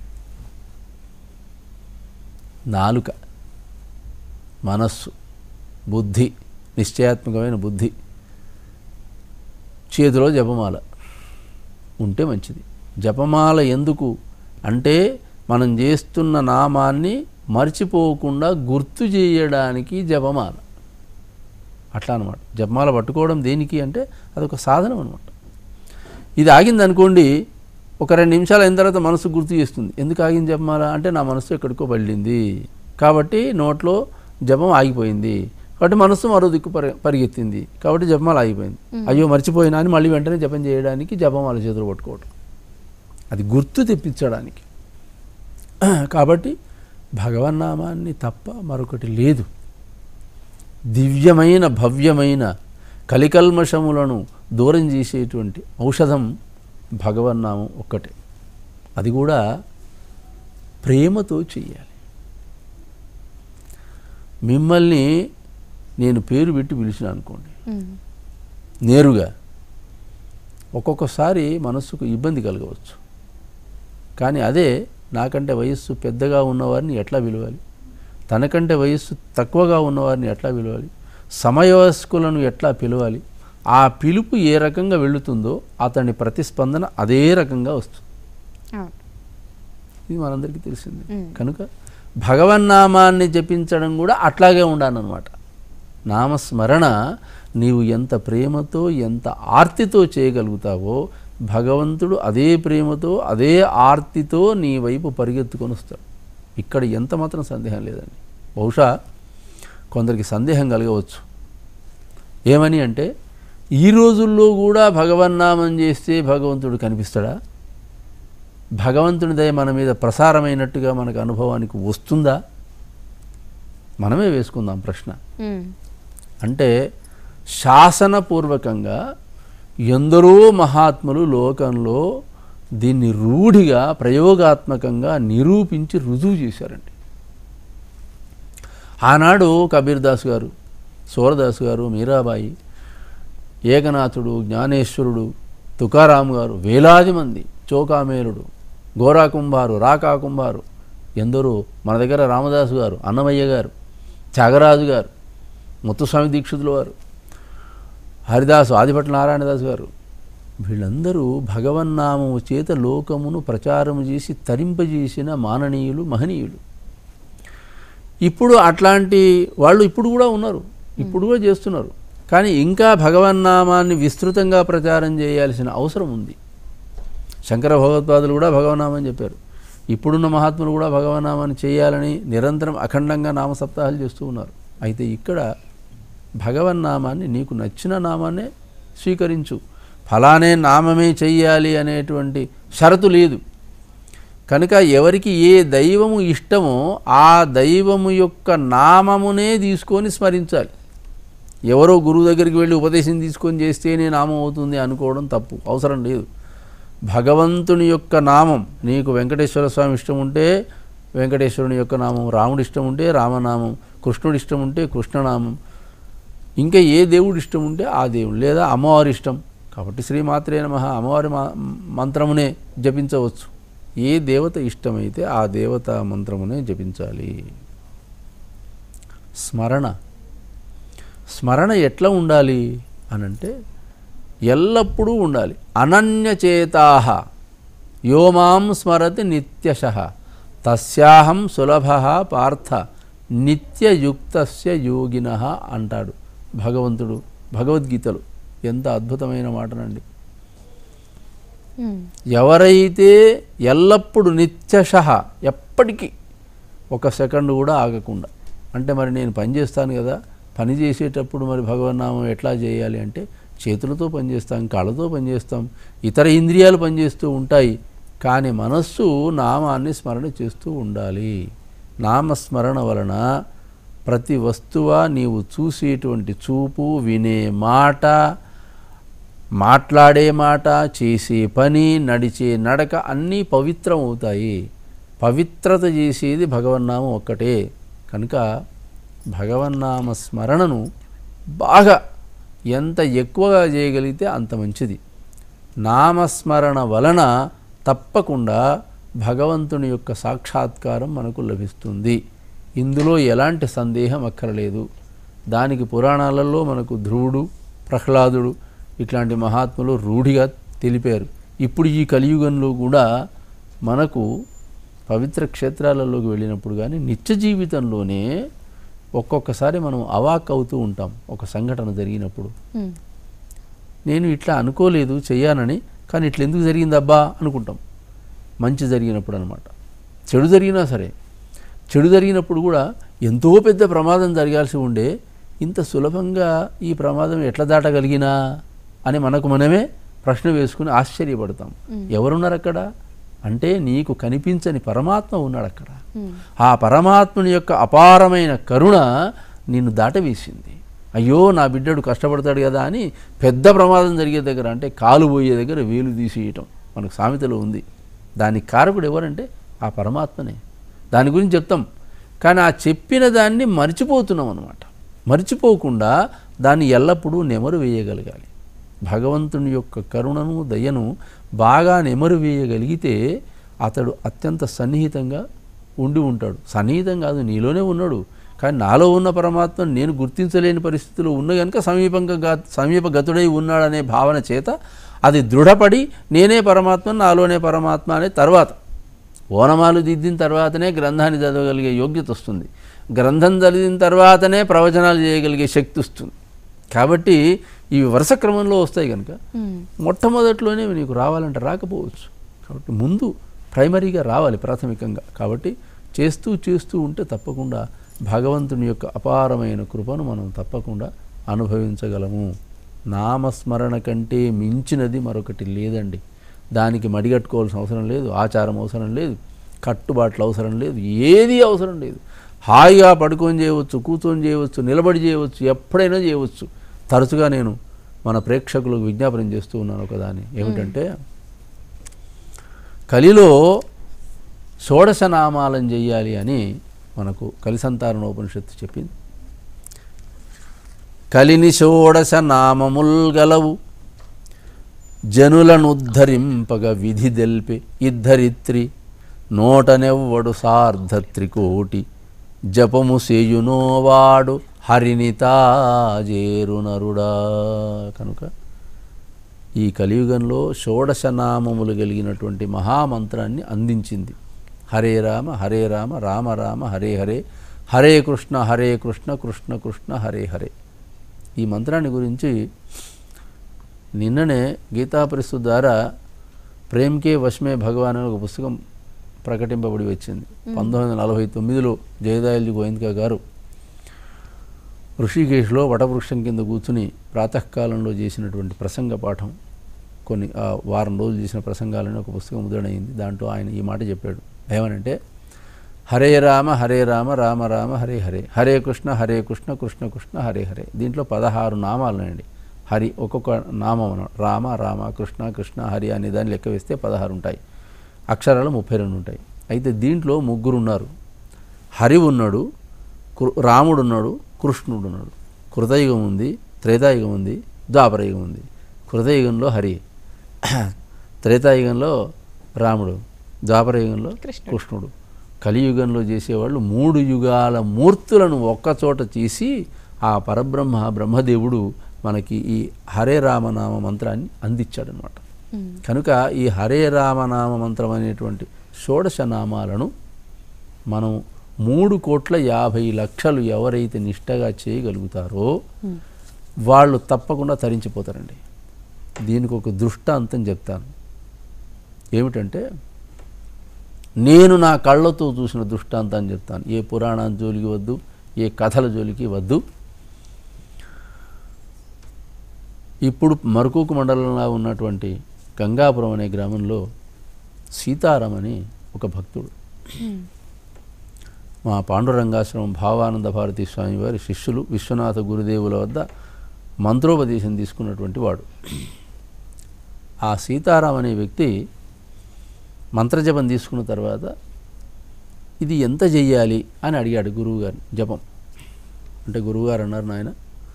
నాలుక మనస్సు బుద్ధి నిశ్చయాత్మకమైన బుద్ధి చేతిలో జపమాల ఉంటే మంచిది జపమాల ఎందుకు అంటే మనం చేస్తున్న నామాన్ని మర్చిపోకుండా గుర్తు చేయడానికి జపమాల అట్లా అనమాట జపమాల పట్టుకోవడం దేనికి అంటే అదొక సాధనం అనమాట ఇది ఆగింది అనుకోండి ఒక రెండు నిమిషాలు అయిన తర్వాత మనసు గుర్తు చేస్తుంది ఎందుకు ఆగింది జపమాల అంటే నా మనసు ఎక్కడికో వెళ్ళింది కాబట్టి నోట్లో జపం ఆగిపోయింది కాబట్టి మనసు మరో దిక్కు పరి పరిగెత్తింది కాబట్టి జపమాల ఆగిపోయింది అయ్యో మర్చిపోయినా అని మళ్ళీ వెంటనే జపం చేయడానికి జపమాల చేతులు పట్టుకోవడం అది గుర్తు తెప్పించడానికి కాబట్టి భగవన్నామాన్ని తప్ప మరొకటి లేదు దివ్యమైన భవ్యమైన కలికల్మషములను దూరం చేసేటువంటి ఔషధం భగవన్నామం ఒక్కటే అది కూడా ప్రేమతో చెయ్యాలి మిమ్మల్ని నేను పేరు పెట్టి పిలిచిన అనుకోండి ఉమ్. నేరుగా ఒక్కొక్కసారి మనస్సుకు ఇబ్బంది కలగవచ్చు కానీ అదే నాకంటే వయస్సు పెద్దగా ఉన్నవారిని ఎట్లా పిలవాలి తనకంటే వయస్సు తక్కువగా ఉన్నవారిని ఎట్లా పిలవాలి సమయవయస్కులను ఎట్లా పిలవాలి ఆ పిలుపు ఏ రకంగా వెళుతుందో అతని ప్రతిస్పందన అదే రకంగా వస్తుంది అవును. ఇది మనందరికీ తెలిసింది మ్మ్. కనుక భగవన్నామాన్ని జపించడం కూడా అట్లాగే ఉండాలన్నమాట నామస్మరణ నీవు ఎంత ప్రేమతో ఎంత ఆర్తితో చేయగలుగుతావో భగవంతుడు అదే ప్రేమతో అదే ఆర్తితో నీ వైపు పరిగెత్తుకొని వస్తాడు ఇక్కడ ఎంత మాత్రం సందేహం లేదండి బహుశా కొందరికి సందేహం కలగవచ్చు ఏమని అంటే ఈ రోజుల్లో కూడా భగవన్నామం చేస్తే భగవంతుడు కనిపిస్తాడా భగవంతుని దయ మన మీద ప్రసారమైనట్టుగా మనకు అనుభవానికి వస్తుందా మనమే వేసుకుందాం ప్రశ్న ఉమ్. అంటే శాసనపూర్వకంగా ఎందరో మహాత్ములు లోకంలో దీన్ని రూఢిగా ప్రయోగాత్మకంగా నిరూపించి రుజువు చేశారండి ఆనాడు కబీర్ దాస్ గారు సూరదాస్ గారు మీరాబాయి ఏకనాథుడు జ్ఞానేశ్వరుడు తుకారాం గారు వేలాది మంది చోకామేరుడు గోరాకుంభారు రాకాకుంభారు ఎందరో మన దగ్గర రామదాసు గారు అన్నమయ్య గారు త్యాగరాజు గారు ముత్తుస్వామి దీక్షితుల వారు హరిదాసు ఆదిభట్ల నారాయణదాస్ గారు వీళ్ళందరూ భగవన్నామము చేత లోకమును ప్రచారము చేసి తరింపజేసిన మాననీయులు మహనీయులు ఇప్పుడు అట్లాంటి వాళ్ళు ఇప్పుడు కూడా ఉన్నారు ఇప్పుడు కూడా చేస్తున్నారు కానీ ఇంకా భగవన్నామాన్ని విస్తృతంగా ప్రచారం చేయాల్సిన అవసరం ఉంది శంకర భగవత్పాదులు కూడా భగవన్నామని చెప్పారు ఇప్పుడున్న మహాత్ములు కూడా భగవన్నామాన్ని చేయాలని నిరంతరం అఖండంగా నామ సప్తాహాలు చేస్తూ ఉన్నారు అయితే ఇక్కడ భగవన్నామాన్ని నీకు నచ్చిన నామాన్నే స్వీకరించు ఫలానే నామమే చెయ్యాలి అనేటువంటి షరతు లేదు కనుక ఎవరికి ఏ దైవము ఇష్టమో ఆ దైవము యొక్క నామమునే తీసుకొని స్మరించాలి ఎవరో గురువు దగ్గరికి వెళ్ళి ఉపదేశం తీసుకొని చేస్తేనే నామం అవుతుంది అనుకోవడం తప్పు అవసరం లేదు భగవంతుని యొక్క నామం నీకు వెంకటేశ్వర స్వామి ఇష్టం ఉంటే వెంకటేశ్వరుని యొక్క నామం రాముడి ఇష్టం ఉంటే రామనామం కృష్ణుడి ఇష్టం ఉంటే కృష్ణనామం ఇంకా ఏ దేవుడి ఇష్టం ఉంటే ఆ దేవుడు లేదా అమ్మవారి ఇష్టం కాబట్టి శ్రీమాత్రే నమ అమ్మవారి మా మంత్రమునే జపించవచ్చు ఏ దేవత ఇష్టమైతే ఆ దేవత మంత్రమునే జపించాలి స్మరణ స్మరణ ఎట్లా ఉండాలి అనంటే ఎల్లప్పుడూ ఉండాలి అనన్యచేతాహ యోమాం స్మరతి నిత్యశ తస్యాహం సులభ పార్థ నిత్యయుక్తస్య యోగిన అంటాడు భగవంతుడు భగవద్గీతలు ఎంత అద్భుతమైన మాటనండి ఉమ్, ఎవరైతే ఎల్లప్పుడూ నిత్యశ ఎప్పటికీ ఒక సెకండ్ కూడా ఆగకుండా అంటే మరి నేను పని చేస్తాను కదా పని చేసేటప్పుడు మరి భగవన్నామం ఎట్లా చేయాలి అంటే చేతులతో పనిచేస్తాం కాళ్ళతో పనిచేస్తాం ఇతర ఇంద్రియాలు పనిచేస్తూ ఉంటాయి కానీ మనస్సు నామాన్ని స్మరణ చేస్తూ ఉండాలి నామస్మరణ వలన ప్రతి వస్తువ నీవు చూసేటువంటి చూపు వినే మాట మాట్లాడే మాట చేసే పని నడిచే నడక అన్నీ పవిత్రం అవుతాయి పవిత్రత చేసేది భగవన్నామం ఒక్కటే కనుక భగవన్నామ స్మరణను బాగా ఎంత ఎక్కువగా చేయగలిగితే అంత మంచిది నామస్మరణ వలన తప్పకుండా భగవంతుని యొక్క సాక్షాత్కారం మనకు లభిస్తుంది ఇందులో ఎలాంటి సందేహం అక్కరలేదు దానికి పురాణాలలో మనకు ధ్రువుడు ప్రహ్లాదుడు ఇట్లాంటి మహాత్ములు రూఢిగా తెలిపారు ఇప్పుడు ఈ కలియుగంలో కూడా మనకు పవిత్ర క్షేత్రాలలోకి వెళ్ళినప్పుడు కానీ నిత్య జీవితంలోనే ఒక్కొక్కసారి మనం అవాక్ అవుతూ ఉంటాం ఒక సంఘటన జరిగినప్పుడు ఉమ్, నేను ఇట్లా అనుకోలేదు చెయ్యానని కానీ ఇట్లా ఎందుకు జరిగిందబ్బా అనుకుంటాం మంచి జరిగినప్పుడు అనమాట చెడు జరిగినా సరే చెడు జరిగినప్పుడు కూడా ఎంతో పెద్ద ప్రమాదం జరగాల్సి ఉండే ఇంత సులభంగా ఈ ప్రమాదం ఎట్లా దాటగలిగినా అని మనకు మనమే ప్రశ్న వేసుకుని ఆశ్చర్యపడతాం ఎవరున్నారు అక్కడ అంటే నీకు కనిపించని పరమాత్మ ఉన్నాడు అక్కడ ఉమ్, ఆ పరమాత్ముని యొక్క అపారమైన కరుణ నిన్ను దాటవేసింది అయ్యో నా బిడ్డడు కష్టపడతాడు కదా అని పెద్ద ప్రమాదం జరిగే దగ్గర అంటే కాలు పోయే దగ్గర వేలు తీసేయటం మనకు సామెతలో ఉంది దానికి కారకుడు ఎవరంటే ఆ పరమాత్మనే దాని గురించి చెప్తాం కానీ ఆ చెప్పిన దాన్ని మర్చిపోతున్నాం అనమాట మర్చిపోకుండా దాన్ని ఎల్లప్పుడూ నెమరు వేయగలగాలి భగవంతుని యొక్క కరుణను దయను బాగా నెమరు వేయగలిగితే అతడు అత్యంత సన్నిహితంగా ఉండి ఉంటాడు సన్నిహితం కాదు నీలోనే ఉన్నాడు కానీ నాలో ఉన్న పరమాత్మను నేను గుర్తించలేని పరిస్థితిలో ఉన్న కనుక సమీపంగా గా సమీపగతుడై ఉన్నాడనే భావన చేత అది దృఢపడి నేనే పరమాత్మ నాలోనే పరమాత్మ అనే తర్వాత ఓనమాలు దిద్దిన తర్వాతనే గ్రంథాన్ని చదవగలిగే యోగ్యత వస్తుంది గ్రంథం చదివిన తర్వాతనే ప్రవచనాలు చేయగలిగే శక్తి వస్తుంది కాబట్టి ఇవి వరుస క్రమంలో వస్తాయి కనుక ఉమ్, మొట్టమొదట్లోనే నీకు రావాలంటే రాకపోవచ్చు కాబట్టి ముందు ప్రైమరీగా రావాలి ప్రాథమికంగా కాబట్టి చేస్తూ చేస్తూ ఉంటే తప్పకుండా భగవంతుని యొక్క అపారమైన కృపను మనం తప్పకుండా అనుభవించగలము నామస్మరణ కంటే మించినది మరొకటి లేదండి దానికి మడిగట్టుకోవాల్సిన అవసరం లేదు ఆచారం అవసరం లేదు కట్టుబాట్లు అవసరం లేదు ఏది అవసరం లేదు హాయిగా పడుకొని చేయవచ్చు కూర్చొని చేయవచ్చు నిలబడి చేయవచ్చు ఎప్పుడైనా చేయవచ్చు తరచుగా నేను మన ప్రేక్షకులకు విజ్ఞాపనం చేస్తూ ఉన్నాను ఒకదాన్ని ఏమిటంటే కలిలో షోడశ నామాలను చెయ్యాలి అని మనకు కలిసంతారణోపనిషత్తు చెప్పింది కలిని షోడశ నామముల్ గలవు జనులనుద్ధరింపగ విధి దెల్పి ఇద్ధరిత్రి నోటనెవ్వడు సార్ధత్రికోటి జపము సేయునోవాడు హరినితాజేరు నరుడా కనుక ఈ కలియుగంలో షోడశ నామములు కలిగినటువంటి మహామంత్రాన్ని అందించింది హరే రామ హరే రామ రామ రామ హరే హరే హరే కృష్ణ హరే కృష్ణ కృష్ణ కృష్ణ హరే హరే ఈ మంత్రాన్ని గురించి నిన్ననే గీతా పరిస్థితి ద్వారా ప్రేమ్కే వశ్మే భగవాన్ అనే ఒక పుస్తకం ప్రకటింపబడి వచ్చింది పంతొమ్మిది వందల నలభై తొమ్మిదిలో జయదాయల్జీ గోవింద్కా గారు ఋషికేశ్లో వటవృక్షం కింద కూర్చుని ప్రాతకాలంలో చేసినటువంటి ప్రసంగ పాఠం కొన్ని ఆ వారం రోజులు చేసిన ప్రసంగాలని ఒక పుస్తకం ముద్రణయింది దాంట్లో ఆయన ఈ మాట చెప్పాడు ఏమనంటే హరే రామ హరే రామ రామ రామ హరే హరే హరే కృష్ణ హరే కృష్ణ కృష్ణ కృష్ణ హరే హరే దీంట్లో పదహారు నామాలు ఉన్నాయండి హరి ఒక్కొక్క నామం అన్నమాట రామ రామ కృష్ణ కృష్ణ హరి అనే దాన్ని లెక్క వేస్తే పదహారు ఉంటాయి అక్షరాలు ముప్పై రెండు ఉంటాయి అయితే దీంట్లో ముగ్గురు ఉన్నారు హరి ఉన్నాడు కృ- రాముడు ఉన్నాడు కృష్ణుడు ఉన్నాడు కృతయుగం ఉంది త్రేతాయుగం ఉంది ద్వాపరయుగం ఉంది కృతయుగంలో హరి త్రేతాయుగంలో రాముడు ద్వాపరయుగంలో కృష్ణుడు. కృష్ణుడు కలియుగంలో చేసేవాళ్ళు మూడు యుగాల మూర్తులను ఒక్కచోట తీసి ఆ పరబ్రహ్మ బ్రహ్మదేవుడు మనకి ఈ హరే రామనామ మంత్రాన్ని అందించాడనమాట కనుక ఈ హరే రామనామ మంత్రం అనేటువంటి షోడశ నామాలను మనం మూడు కోట్ల యాభై లక్షలు ఎవరైతే నిష్టగా చేయగలుగుతారో వాళ్ళు తప్పకుండా తరించిపోతారండి దీనికి ఒక దృష్టాంతం చెప్తాను ఏమిటంటే నేను నా కళ్ళతో చూసిన దృష్టాంతాన్ని చెప్తాను ఏ పురాణాల జోలికి వద్దు ఏ కథల జోలికి వద్దు ఇప్పుడు మరకూకు మండలంలో ఉన్నటువంటి గంగాపురం అనే గ్రామంలో సీతారాం అని ఒక భక్తుడు మా పాండురంగాశ్రమం భావానంద భారతీ స్వామి వారి శిష్యులు విశ్వనాథ గురుదేవుల వద్ద మంత్రోపదేశం తీసుకున్నటువంటి వాడు ఆ సీతారాం అనే వ్యక్తి మంత్రజపం తీసుకున్న తర్వాత ఇది ఎంత చెయ్యాలి అని అడిగాడు గురువుగారిని జపం అంటే గురువుగారు అన్నారు నాయన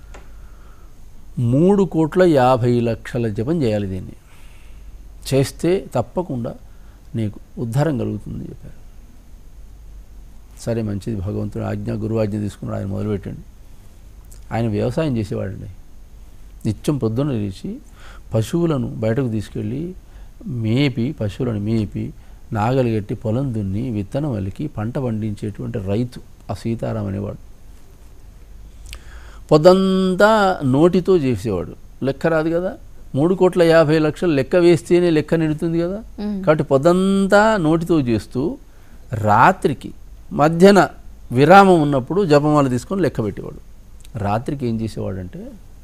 మూడు కోట్ల యాభై లక్షల జపం చేయాలి దీన్ని చేస్తే తప్పకుండా నీకు ఉద్ధారం కలుగుతుంది చెప్పారు సరే మంచిది భగవంతుడు ఆజ్ఞ గురువు ఆజ్ఞ తీసుకున్నాడు ఆయన మొదలుపెట్టండి ఆయన వ్యవసాయం చేసేవాడండి నిత్యం పొద్దున్న లేచి పశువులను బయటకు తీసుకెళ్ళి మేపి పశువులను మేపి నాగలి కట్టి పొలం దున్ని విత్తనం అలికి పంట పండించేటువంటి రైతు ఆ సీతారాం అనేవాడు పొద్దంతా నోటితో చేసేవాడు లెక్క రాదు కదా మూడు కోట్ల యాభై లక్షలు లెక్క వేస్తేనే లెక్క నిడుతుంది కదా కాబట్టి పొద్దంతా నోటితో చేస్తూ రాత్రికి మధ్యన విరామం ఉన్నప్పుడు జపమాల తీసుకొని లెక్క పెట్టేవాడు రాత్రికి ఏం చేసేవాడంటే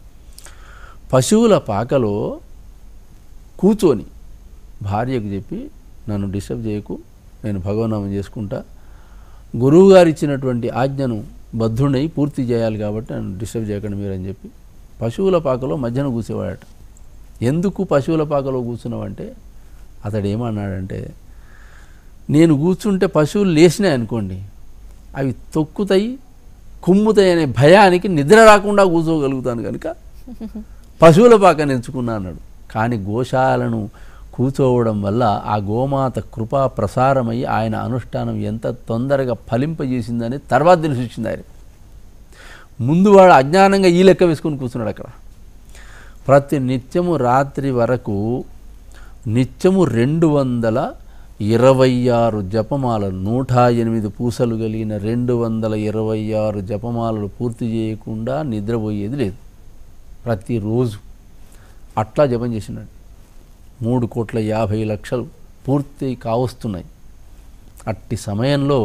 పశువుల పాకలో కూర్చొని భార్యకు చెప్పి నన్ను డిస్టర్బ్ చేయకు నేను భగవనామం చేసుకుంటా గురువుగారు ఇచ్చినటువంటి ఆజ్ఞను బద్ధుడై పూర్తి చేయాలి కాబట్టి నన్ను డిస్టర్బ్ చేయకండి మీరు అని చెప్పి పశువుల పాకలో మధ్యన కూర్చేవాడట ఎందుకు పశువుల పాకలో కూర్చున్నావంటే అతడు ఏమన్నాడంటే నేను కూర్చుంటే పశువులు లేచినాయి అనుకోండి అవి తొక్కుతాయి కుమ్ముతాయి అనే భయానికి నిద్ర రాకుండా కూర్చోగలుగుతాను కనుక పశువుల పాకని ఎంచుకున్నా అన్నాడు కానీ గోశాలను కూర్చోవడం వల్ల ఆ గోమాత కృపా ప్రసారమై ఆయన అనుష్ఠానం ఎంత తొందరగా ఫలింపజేసిందని తర్వాత తెలిసి వచ్చింది ఆయన ముందు వాడు అజ్ఞానంగా ఈ లెక్క వేసుకొని కూర్చున్నాడు అక్కడ ప్రతి నిత్యము రాత్రి వరకు నిత్యము రెండు వందల ఇరవై ఆరు జపమాలలు నూట ఎనిమిది పూసలు కలిగిన రెండు వందల ఇరవై ఆరు జపమాలలు పూర్తి చేయకుండా నిద్రపోయేది లేదు ప్రతిరోజు అట్లా జపం చేసినాడు మూడు కోట్ల యాభై లక్షలు పూర్తి కావస్తున్నాయి అట్టి సమయంలో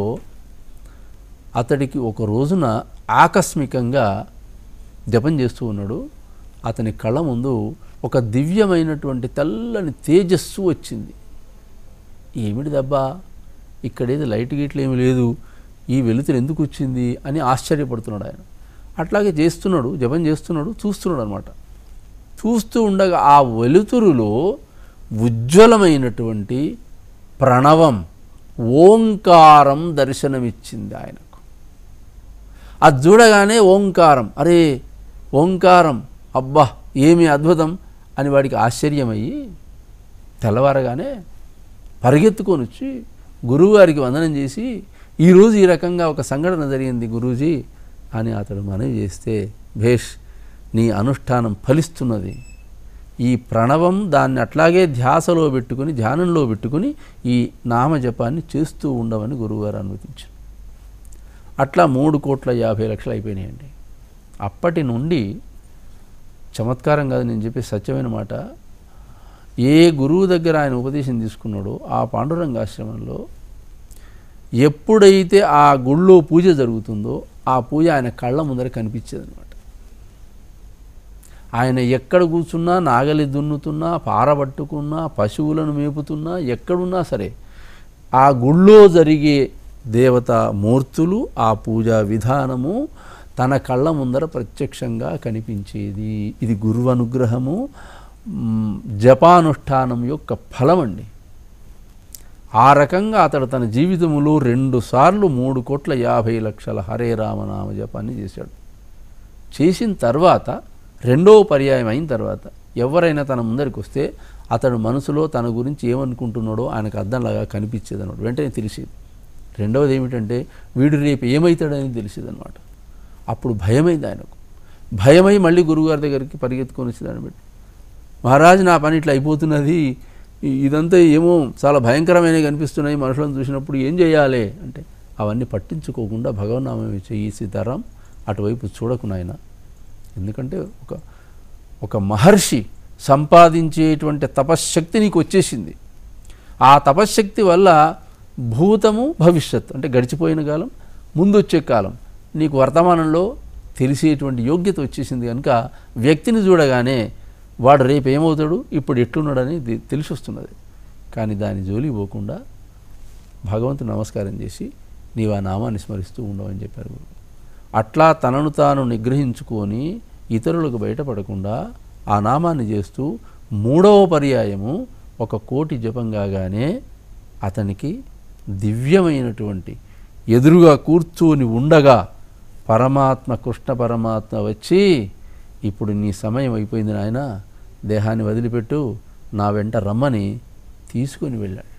అతడికి ఒక రోజున ఆకస్మికంగా జపం చేస్తూ ఉన్నాడు అతని కళ్ళ ముందు ఒక దివ్యమైనటువంటి తెల్లని తేజస్సు వచ్చింది ఏమిటి దబ్బా ఇక్కడేది లైట్ గిట్లు ఏమి లేదు ఈ వెలుతురు ఎందుకు వచ్చింది అని ఆశ్చర్యపడుతున్నాడు ఆయన అట్లాగే చేస్తున్నాడు జపం చేస్తున్నాడు చూస్తున్నాడు అనమాట చూస్తూ ఉండగా ఆ వెలుతురులో ఉజ్వలమైనటువంటి ప్రణవం ఓంకారం దర్శనమిచ్చింది ఆయనకు అది చూడగానే ఓంకారం అరే ఓంకారం అబ్బా ఏమి అద్భుతం అని వాడికి ఆశ్చర్యమయ్యి తెల్లవారగానే పరిగెత్తుకొని వచ్చి గురువుగారికి వందనం చేసి ఈరోజు ఈ రకంగా ఒక సంఘటన జరిగింది గురూజీ అని అతడు మనవి చేస్తే భేష్ నీ అనుష్ఠానం ఫలిస్తున్నది ఈ ప్రణవం దాన్ని అట్లాగే ధ్యాసలో పెట్టుకుని ధ్యానంలో పెట్టుకుని ఈ నామజపాన్ని చేస్తూ ఉండమని గురువుగారు అనుమతించారు అట్లా మూడు కోట్ల యాభై లక్షలు అయిపోయినాయండి అప్పటి నుండి చమత్కారం కాదు నేను చెప్పే సత్యమైన మాట ఏ గురువు దగ్గర ఆయన ఉపదేశం తీసుకున్నాడో ఆ పాండురంగాశ్రమంలో ఎప్పుడైతే ఆ గుళ్ళో పూజ జరుగుతుందో ఆ పూజ ఆయన కళ్ళ ముందర కనిపించేది అనమాట ఆయన ఎక్కడ కూర్చున్నా నాగలి దున్నుతున్నా పారబట్టుకున్నా పశువులను మేపుతున్నా ఎక్కడున్నా సరే ఆ గుళ్ళో జరిగే దేవతా మూర్తులు ఆ పూజా విధానము తన కళ్ళ ముందర ప్రత్యక్షంగా కనిపించేది ఇది గురువు అనుగ్రహము మ్, జపానుష్ఠానం యొక్క ఫలం అండి ఆ రకంగా అతడు తన జీవితంలో రెండు సార్లు మూడు కోట్ల యాభై లక్షల హరే రామనామ జపాన్ని చేశాడు చేసిన తర్వాత రెండో పర్యాయం అయిన తర్వాత ఎవరైనా తన ముందరికి వస్తే అతడు మనసులో తన గురించి ఏమనుకుంటున్నాడో ఆయనకు అర్థంలాగా కనిపించేది అనమాట వెంటనే తెలిసేది రెండవది ఏమిటంటే వీడు రేపు ఏమవుతాడని తెలిసేది అనమాట అప్పుడు భయమైంది ఆయనకు భయమై మళ్ళీ గురువుగారి దగ్గరికి పరిగెత్తుకొని వచ్చి దాన్ని పెట్టి మహారాజు నా పని ఇట్లా అయిపోతున్నది ఇ- ఇదంతా ఏమో చాలా భయంకరమైనవి కనిపిస్తున్నాయి మనుషులను చూసినప్పుడు ఏం చేయాలి అంటే అవన్నీ పట్టించుకోకుండా భగవన్నామం చెయ్యి సీతారాం అటువైపు చూడకు నాయన ఎందుకంటే ఒక ఒక మహర్షి సంపాదించేటువంటి తపశ్శక్తి నీకు వచ్చేసింది ఆ తపశ్శక్తి వల్ల భూతము భవిష్యత్తు అంటే గడిచిపోయిన కాలం ముందు వచ్చే కాలం నీకు వర్తమానంలో తెలిసేటువంటి యోగ్యత వచ్చేసింది కనుక వ్యక్తిని చూడగానే వాడు రేపు ఏమవుతాడు ఇప్పుడు ఎట్లున్నాడని ది- తెలిసి వస్తున్నది కానీ దాని జోలి పోకుండా భగవంతుడు నమస్కారం చేసి నీవు ఆ నామాన్ని స్మరిస్తూ ఉండవని చెప్పారు గురువు అట్లా తనను తాను నిగ్రహించుకొని ఇతరులకు బయటపడకుండా ఆ నామాన్ని చేస్తూ మూడవ పర్యాయము ఒక కోటి జపం కాగానే అతనికి దివ్యమైనటువంటి ఎదురుగా కూర్చొని ఉండగా పరమాత్మ కృష్ణ పరమాత్మ వచ్చి ఇప్పుడు నీ సమయం అయిపోయింది నాయన దేహాన్ని వదిలిపెట్టు నా వెంట రమ్మని తీసుకొని వెళ్ళాడు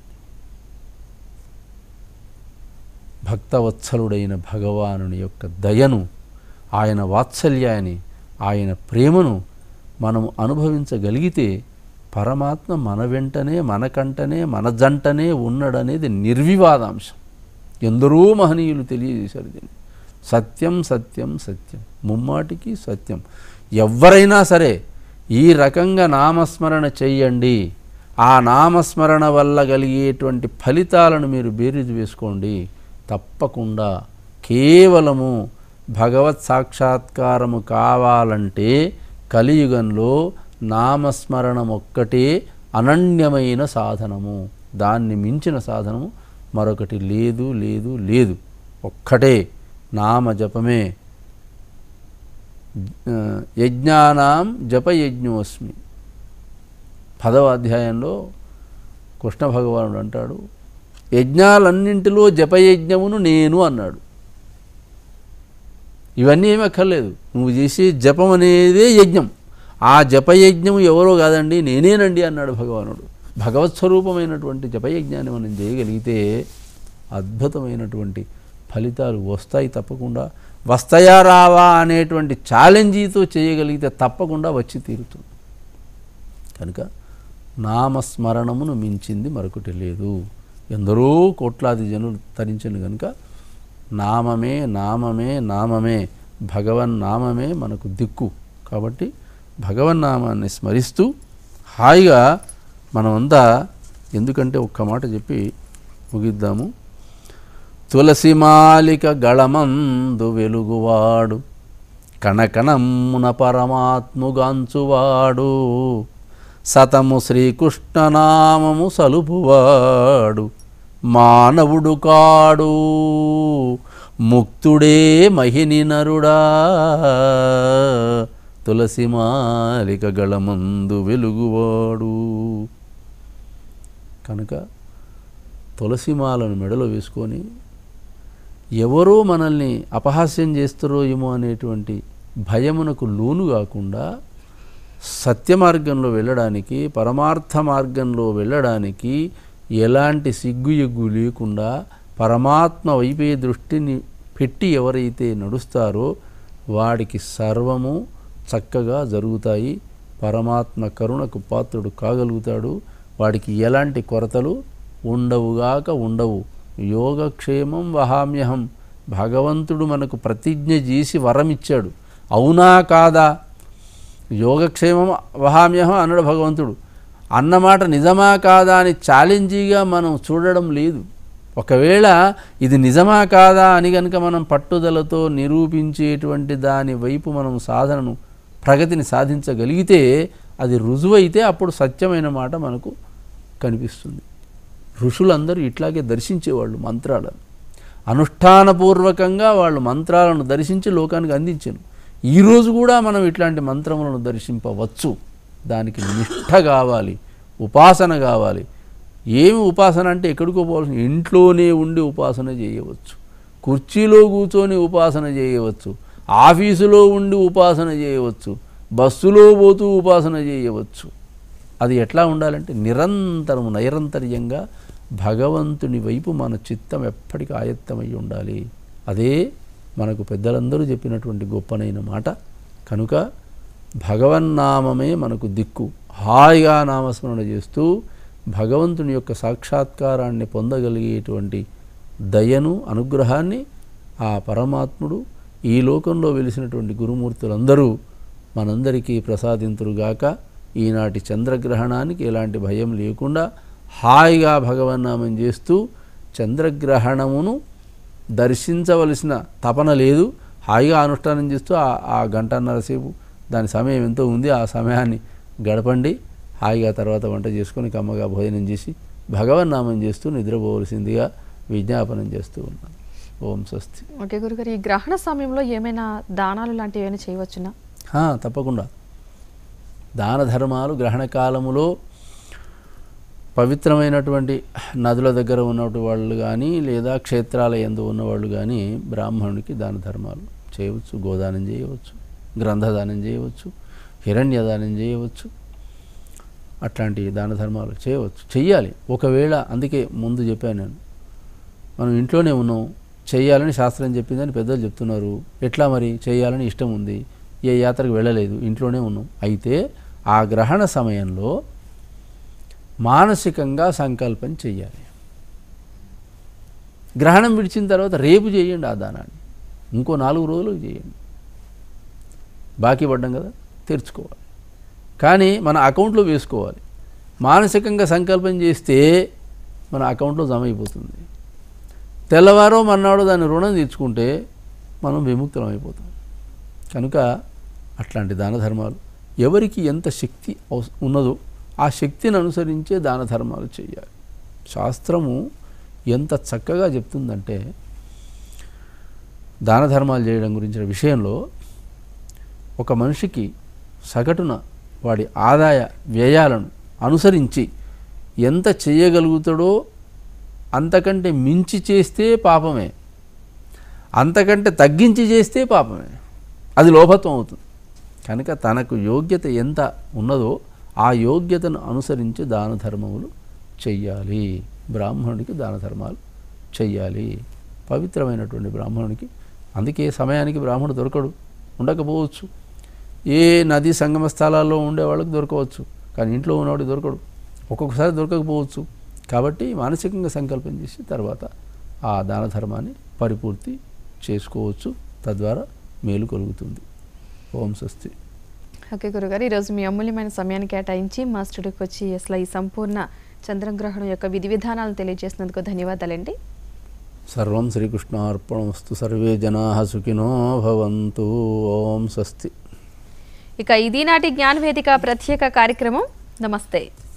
భక్తవత్సలుడైన భగవానుని యొక్క దయను ఆయన వాత్సల్యాన్ని ఆయన ప్రేమను మనం అనుభవించగలిగితే పరమాత్మ మన వెంటనే మనకంటనే మన జంటనే ఉన్నాడనేది నిర్వివాదాంశం ఎందరో మహనీయులు తెలియజేశారు దీన్ని సత్యం సత్యం సత్యం ముమ్మాటికి సత్యం ఎవరైనా సరే ఈ రకంగా నామస్మరణ చెయ్యండి ఆ నామస్మరణ వల్ల కలిగేటువంటి ఫలితాలను మీరు బేరీజు వేసుకోండి తప్పకుండా కేవలము భగవత్ సాక్షాత్కారము కావాలంటే కలియుగంలో నామస్మరణం ఒక్కటే అనన్యమైన సాధనము దాన్ని మించిన సాధనము మరొకటి లేదు లేదు లేదు ఒక్కటే నామ జపమే ఆ, యజ్ఞానాం జపయజ్ఞోస్మి పదవ అధ్యాయంలో కృష్ణ భగవానుడు అంటాడు యజ్ఞాలన్నింటిలో జపయజ్ఞమును నేను అన్నాడు ఇవన్నీ ఏమీ అక్కర్లేదు నువ్వు చేసే జపం అనేదే యజ్ఞం ఆ జపయజ్ఞం ఎవరో కాదండి నేనేనండి అన్నాడు భగవానుడు భగవత్ స్వరూపమైనటువంటి జపయజ్ఞాన్ని మనం చేయగలిగితే అద్భుతమైనటువంటి ఫలితాలు వస్తాయి తప్పకుండా వస్తాయా రావా అనేటువంటి ఛాలెంజీతో చేయగలిగితే తప్పకుండా వచ్చి తీరుతుంది కనుక నామస్మరణమును మించింది మరొకటి లేదు ఎందరో కోట్లాది జనులు తరించను కనుక నామమే నామమే నామమే భగవన్ నామమే మనకు దిక్కు కాబట్టి భగవన్ నామాన్ని స్మరిస్తూ హాయిగా మనమంతా ఎందుకంటే ఒక్క మాట చెప్పి ముగిద్దాము తులసిమాలిక గళమందు వెలుగువాడు కణకణమున పరమాత్ముగాంచువాడు సతము శ్రీకృష్ణనామము సలుపువాడు మానవుడు కాడు ముక్తుడే మహిని నరుడా తులసిమాలిక గళమందు వెలుగువాడు కనుక తులసిమాలను మెడలో వేసుకొని ఎవరో మనల్ని అపహాస్యం చేస్తారో ఏమో అనేటువంటి భయమునకు లోను కాకుండా సత్య మార్గంలో వెళ్ళడానికి పరమార్థ మార్గంలో వెళ్ళడానికి ఎలాంటి సిగ్గు ఎగ్గు లేకుండా పరమాత్మ వైపే దృష్టిని పెట్టి ఎవరైతే నడుస్తారో వాడికి సర్వము చక్కగా జరుగుతాయి పరమాత్మ కరుణకు పాత్రుడు కాగలుగుతాడు వాడికి ఎలాంటి కొరతలు ఉండవుగాక ఉండవు యోగక్షేమం వహామ్యహం భగవంతుడు మనకు ప్రతిజ్ఞ చేసి వరం ఇచ్చాడు అవునా కాదా యోగక్షేమం వహామ్యహం అన్నాడు భగవంతుడు అన్నమాట నిజమా కాదా అని ఛాలెంజీగా మనం చూడడం లేదు ఒకవేళ ఇది నిజమా కాదా అని కనుక మనం పట్టుదలతో నిరూపించేటువంటి దాని వైపు మనం సాధనను ప్రగతిని సాధించగలిగితే అది రుజువైతే అప్పుడు సత్యమైన మాట మనకు కనిపిస్తుంది ఋషులందరూ ఇట్లాగే దర్శించేవాళ్ళు మంత్రాలను అనుష్ఠానపూర్వకంగా వాళ్ళు మంత్రాలను దర్శించి లోకానికి అందించాను ఈరోజు కూడా మనం ఇట్లాంటి మంత్రములను దర్శింపవచ్చు దానికి నిష్ఠ కావాలి ఉపాసన కావాలి ఏమి ఉపాసన అంటే ఎక్కడికో పోవాల్సిన ఇంట్లోనే ఉండి ఉపాసన చేయవచ్చు కుర్చీలో కూర్చొని ఉపాసన చేయవచ్చు ఆఫీసులో ఉండి ఉపాసన చేయవచ్చు బస్సులో పోతూ ఉపాసన చేయవచ్చు అది ఎట్లా ఉండాలంటే నిరంతరం నైరంతర్యంగా భగవంతుని వైపు మన చిత్తం ఎప్పటికీ ఆయత్తమై ఉండాలి అదే మనకు పెద్దలందరూ చెప్పినటువంటి గొప్పనైన మాట కనుక భగవన్నామమే మనకు దిక్కు హాయిగా నామస్మరణ చేస్తూ భగవంతుని యొక్క సాక్షాత్కారాన్ని పొందగలిగేటువంటి దయను అనుగ్రహాన్ని ఆ పరమాత్ముడు ఈ లోకంలో వెలిసినటువంటి గురుమూర్తులందరూ మనందరికీ ప్రసాదింతురుగాక ఈనాటి చంద్రగ్రహణానికి ఎలాంటి భయం లేకుండా హాయిగా భగవన్నామం చేస్తూ చంద్రగ్రహణమును దర్శించవలసిన తపన లేదు హాయిగా అనుష్ఠానం చేస్తూ ఆ ఆ గంటన్నర సేపు దాని సమయం ఎంతో ఉంది ఆ సమయాన్ని గడపండి హాయిగా తర్వాత వంట చేసుకొని కమ్మగా భోజనం చేసి భగవన్నామం చేస్తూ నిద్రపోవలసిందిగా విజ్ఞాపనం చేస్తూ ఉన్నాను ఓం స్వస్తి ఓకే గురుగారు ఈ గ్రహణ సమయంలో ఏమైనా దానాలు లాంటివి ఏమైనా చేయవచ్చునా ఆ, తప్పకుండా దాన ధర్మాలు గ్రహణ కాలములో పవిత్రమైనటువంటి నదుల దగ్గర ఉన్నటువంటి వాళ్ళు కానీ లేదా క్షేత్రాల ఎందు ఉన్నవాళ్ళు కానీ బ్రాహ్మణుడికి దాన ధర్మాలు చేయవచ్చు గోదానం చేయవచ్చు గ్రంథదానం చేయవచ్చు హిరణ్యదానం చేయవచ్చు అట్లాంటి దాన ధర్మాలు చేయవచ్చు చెయ్యాలి ఒకవేళ అందుకే ముందు చెప్పాను నేను మనం ఇంట్లోనే ఉన్నాం చేయాలని శాస్త్రం చెప్పిందని పెద్దలు చెప్తున్నారు ఎట్లా మరి చేయాలని ఇష్టం ఉంది ఏ యాత్రకు వెళ్ళలేదు ఇంట్లోనే ఉన్నాం అయితే ఆ గ్రహణ సమయంలో మానసికంగా సంకల్పం చెయ్యాలి గ్రహణం విడిచిన తర్వాత రేపు చేయండి ఆ దానాన్ని ఇంకో నాలుగు రోజులకు చేయండి బాకీ పడ్డం కదా తెరుచుకోవాలి కానీ మన అకౌంట్లో వేసుకోవాలి మానసికంగా సంకల్పం చేస్తే మన అకౌంట్లో జమ అయిపోతుంది తెల్లవారో మన్నాడు దాని రుణం తీర్చుకుంటే మనం విముక్తం అయిపోతాం కనుక అట్లాంటి దాన ధర్మాలు ఎవరికి ఎంత శక్తి అవస- ఉన్నదో ఆ శక్తిని అనుసరించే దాన ధర్మాలు చేయాలి శాస్త్రము ఎంత చక్కగా చెప్తుందంటే దాన ధర్మాలు చేయడం గురించిన విషయంలో ఒక మనిషికి సగటున వాడి ఆదాయ వ్యయాలను అనుసరించి ఎంత చేయగలుగుతాడో అంతకంటే మించి చేస్తే పాపమే అంతకంటే తగ్గించి చేస్తే పాపమే అది లోపత్వం అవుతుంది కనుక తనకు యోగ్యత ఎంత ఉన్నదో ఆ యోగ్యతను అనుసరించి దాన ధర్మములు చెయ్యాలి బ్రాహ్మణుడికి దాన ధర్మాలు చెయ్యాలి పవిత్రమైనటువంటి బ్రాహ్మణుడికి అందుకే సమయానికి బ్రాహ్మణుడు దొరకడు ఉండకపోవచ్చు ఏ నది సంగమ స్థలాల్లో ఉండే వాళ్ళకి దొరకవచ్చు కానీ ఇంట్లో ఉన్నవాడికి దొరకడు ఒక్కొక్కసారి దొరకకపోవచ్చు కాబట్టి మానసికంగా సంకల్పం చేసి తర్వాత ఆ దాన ధర్మాన్ని పరిపూర్తి చేసుకోవచ్చు తద్వారా మేలు కలుగుతుంది ఓం స్వస్తి ఓకే గురుగారు ఈరోజు మీ అమూల్యమైన సమయాన్ని కేటాయించి మా స్టూడియోకి వచ్చి అసలు ఈ సంపూర్ణ చంద్రగ్రహణం యొక్క విధి విధానాలు తెలియజేసినందుకు ధన్యవాదాలండి సర్వం శ్రీకృష్ణార్పణమస్తు సర్వే జనా సుఖినో భవంతు ఓం స్వస్తి ఇక ఇది నాటి జ్ఞానవేదిక ప్రత్యేక కార్యక్రమం నమస్తే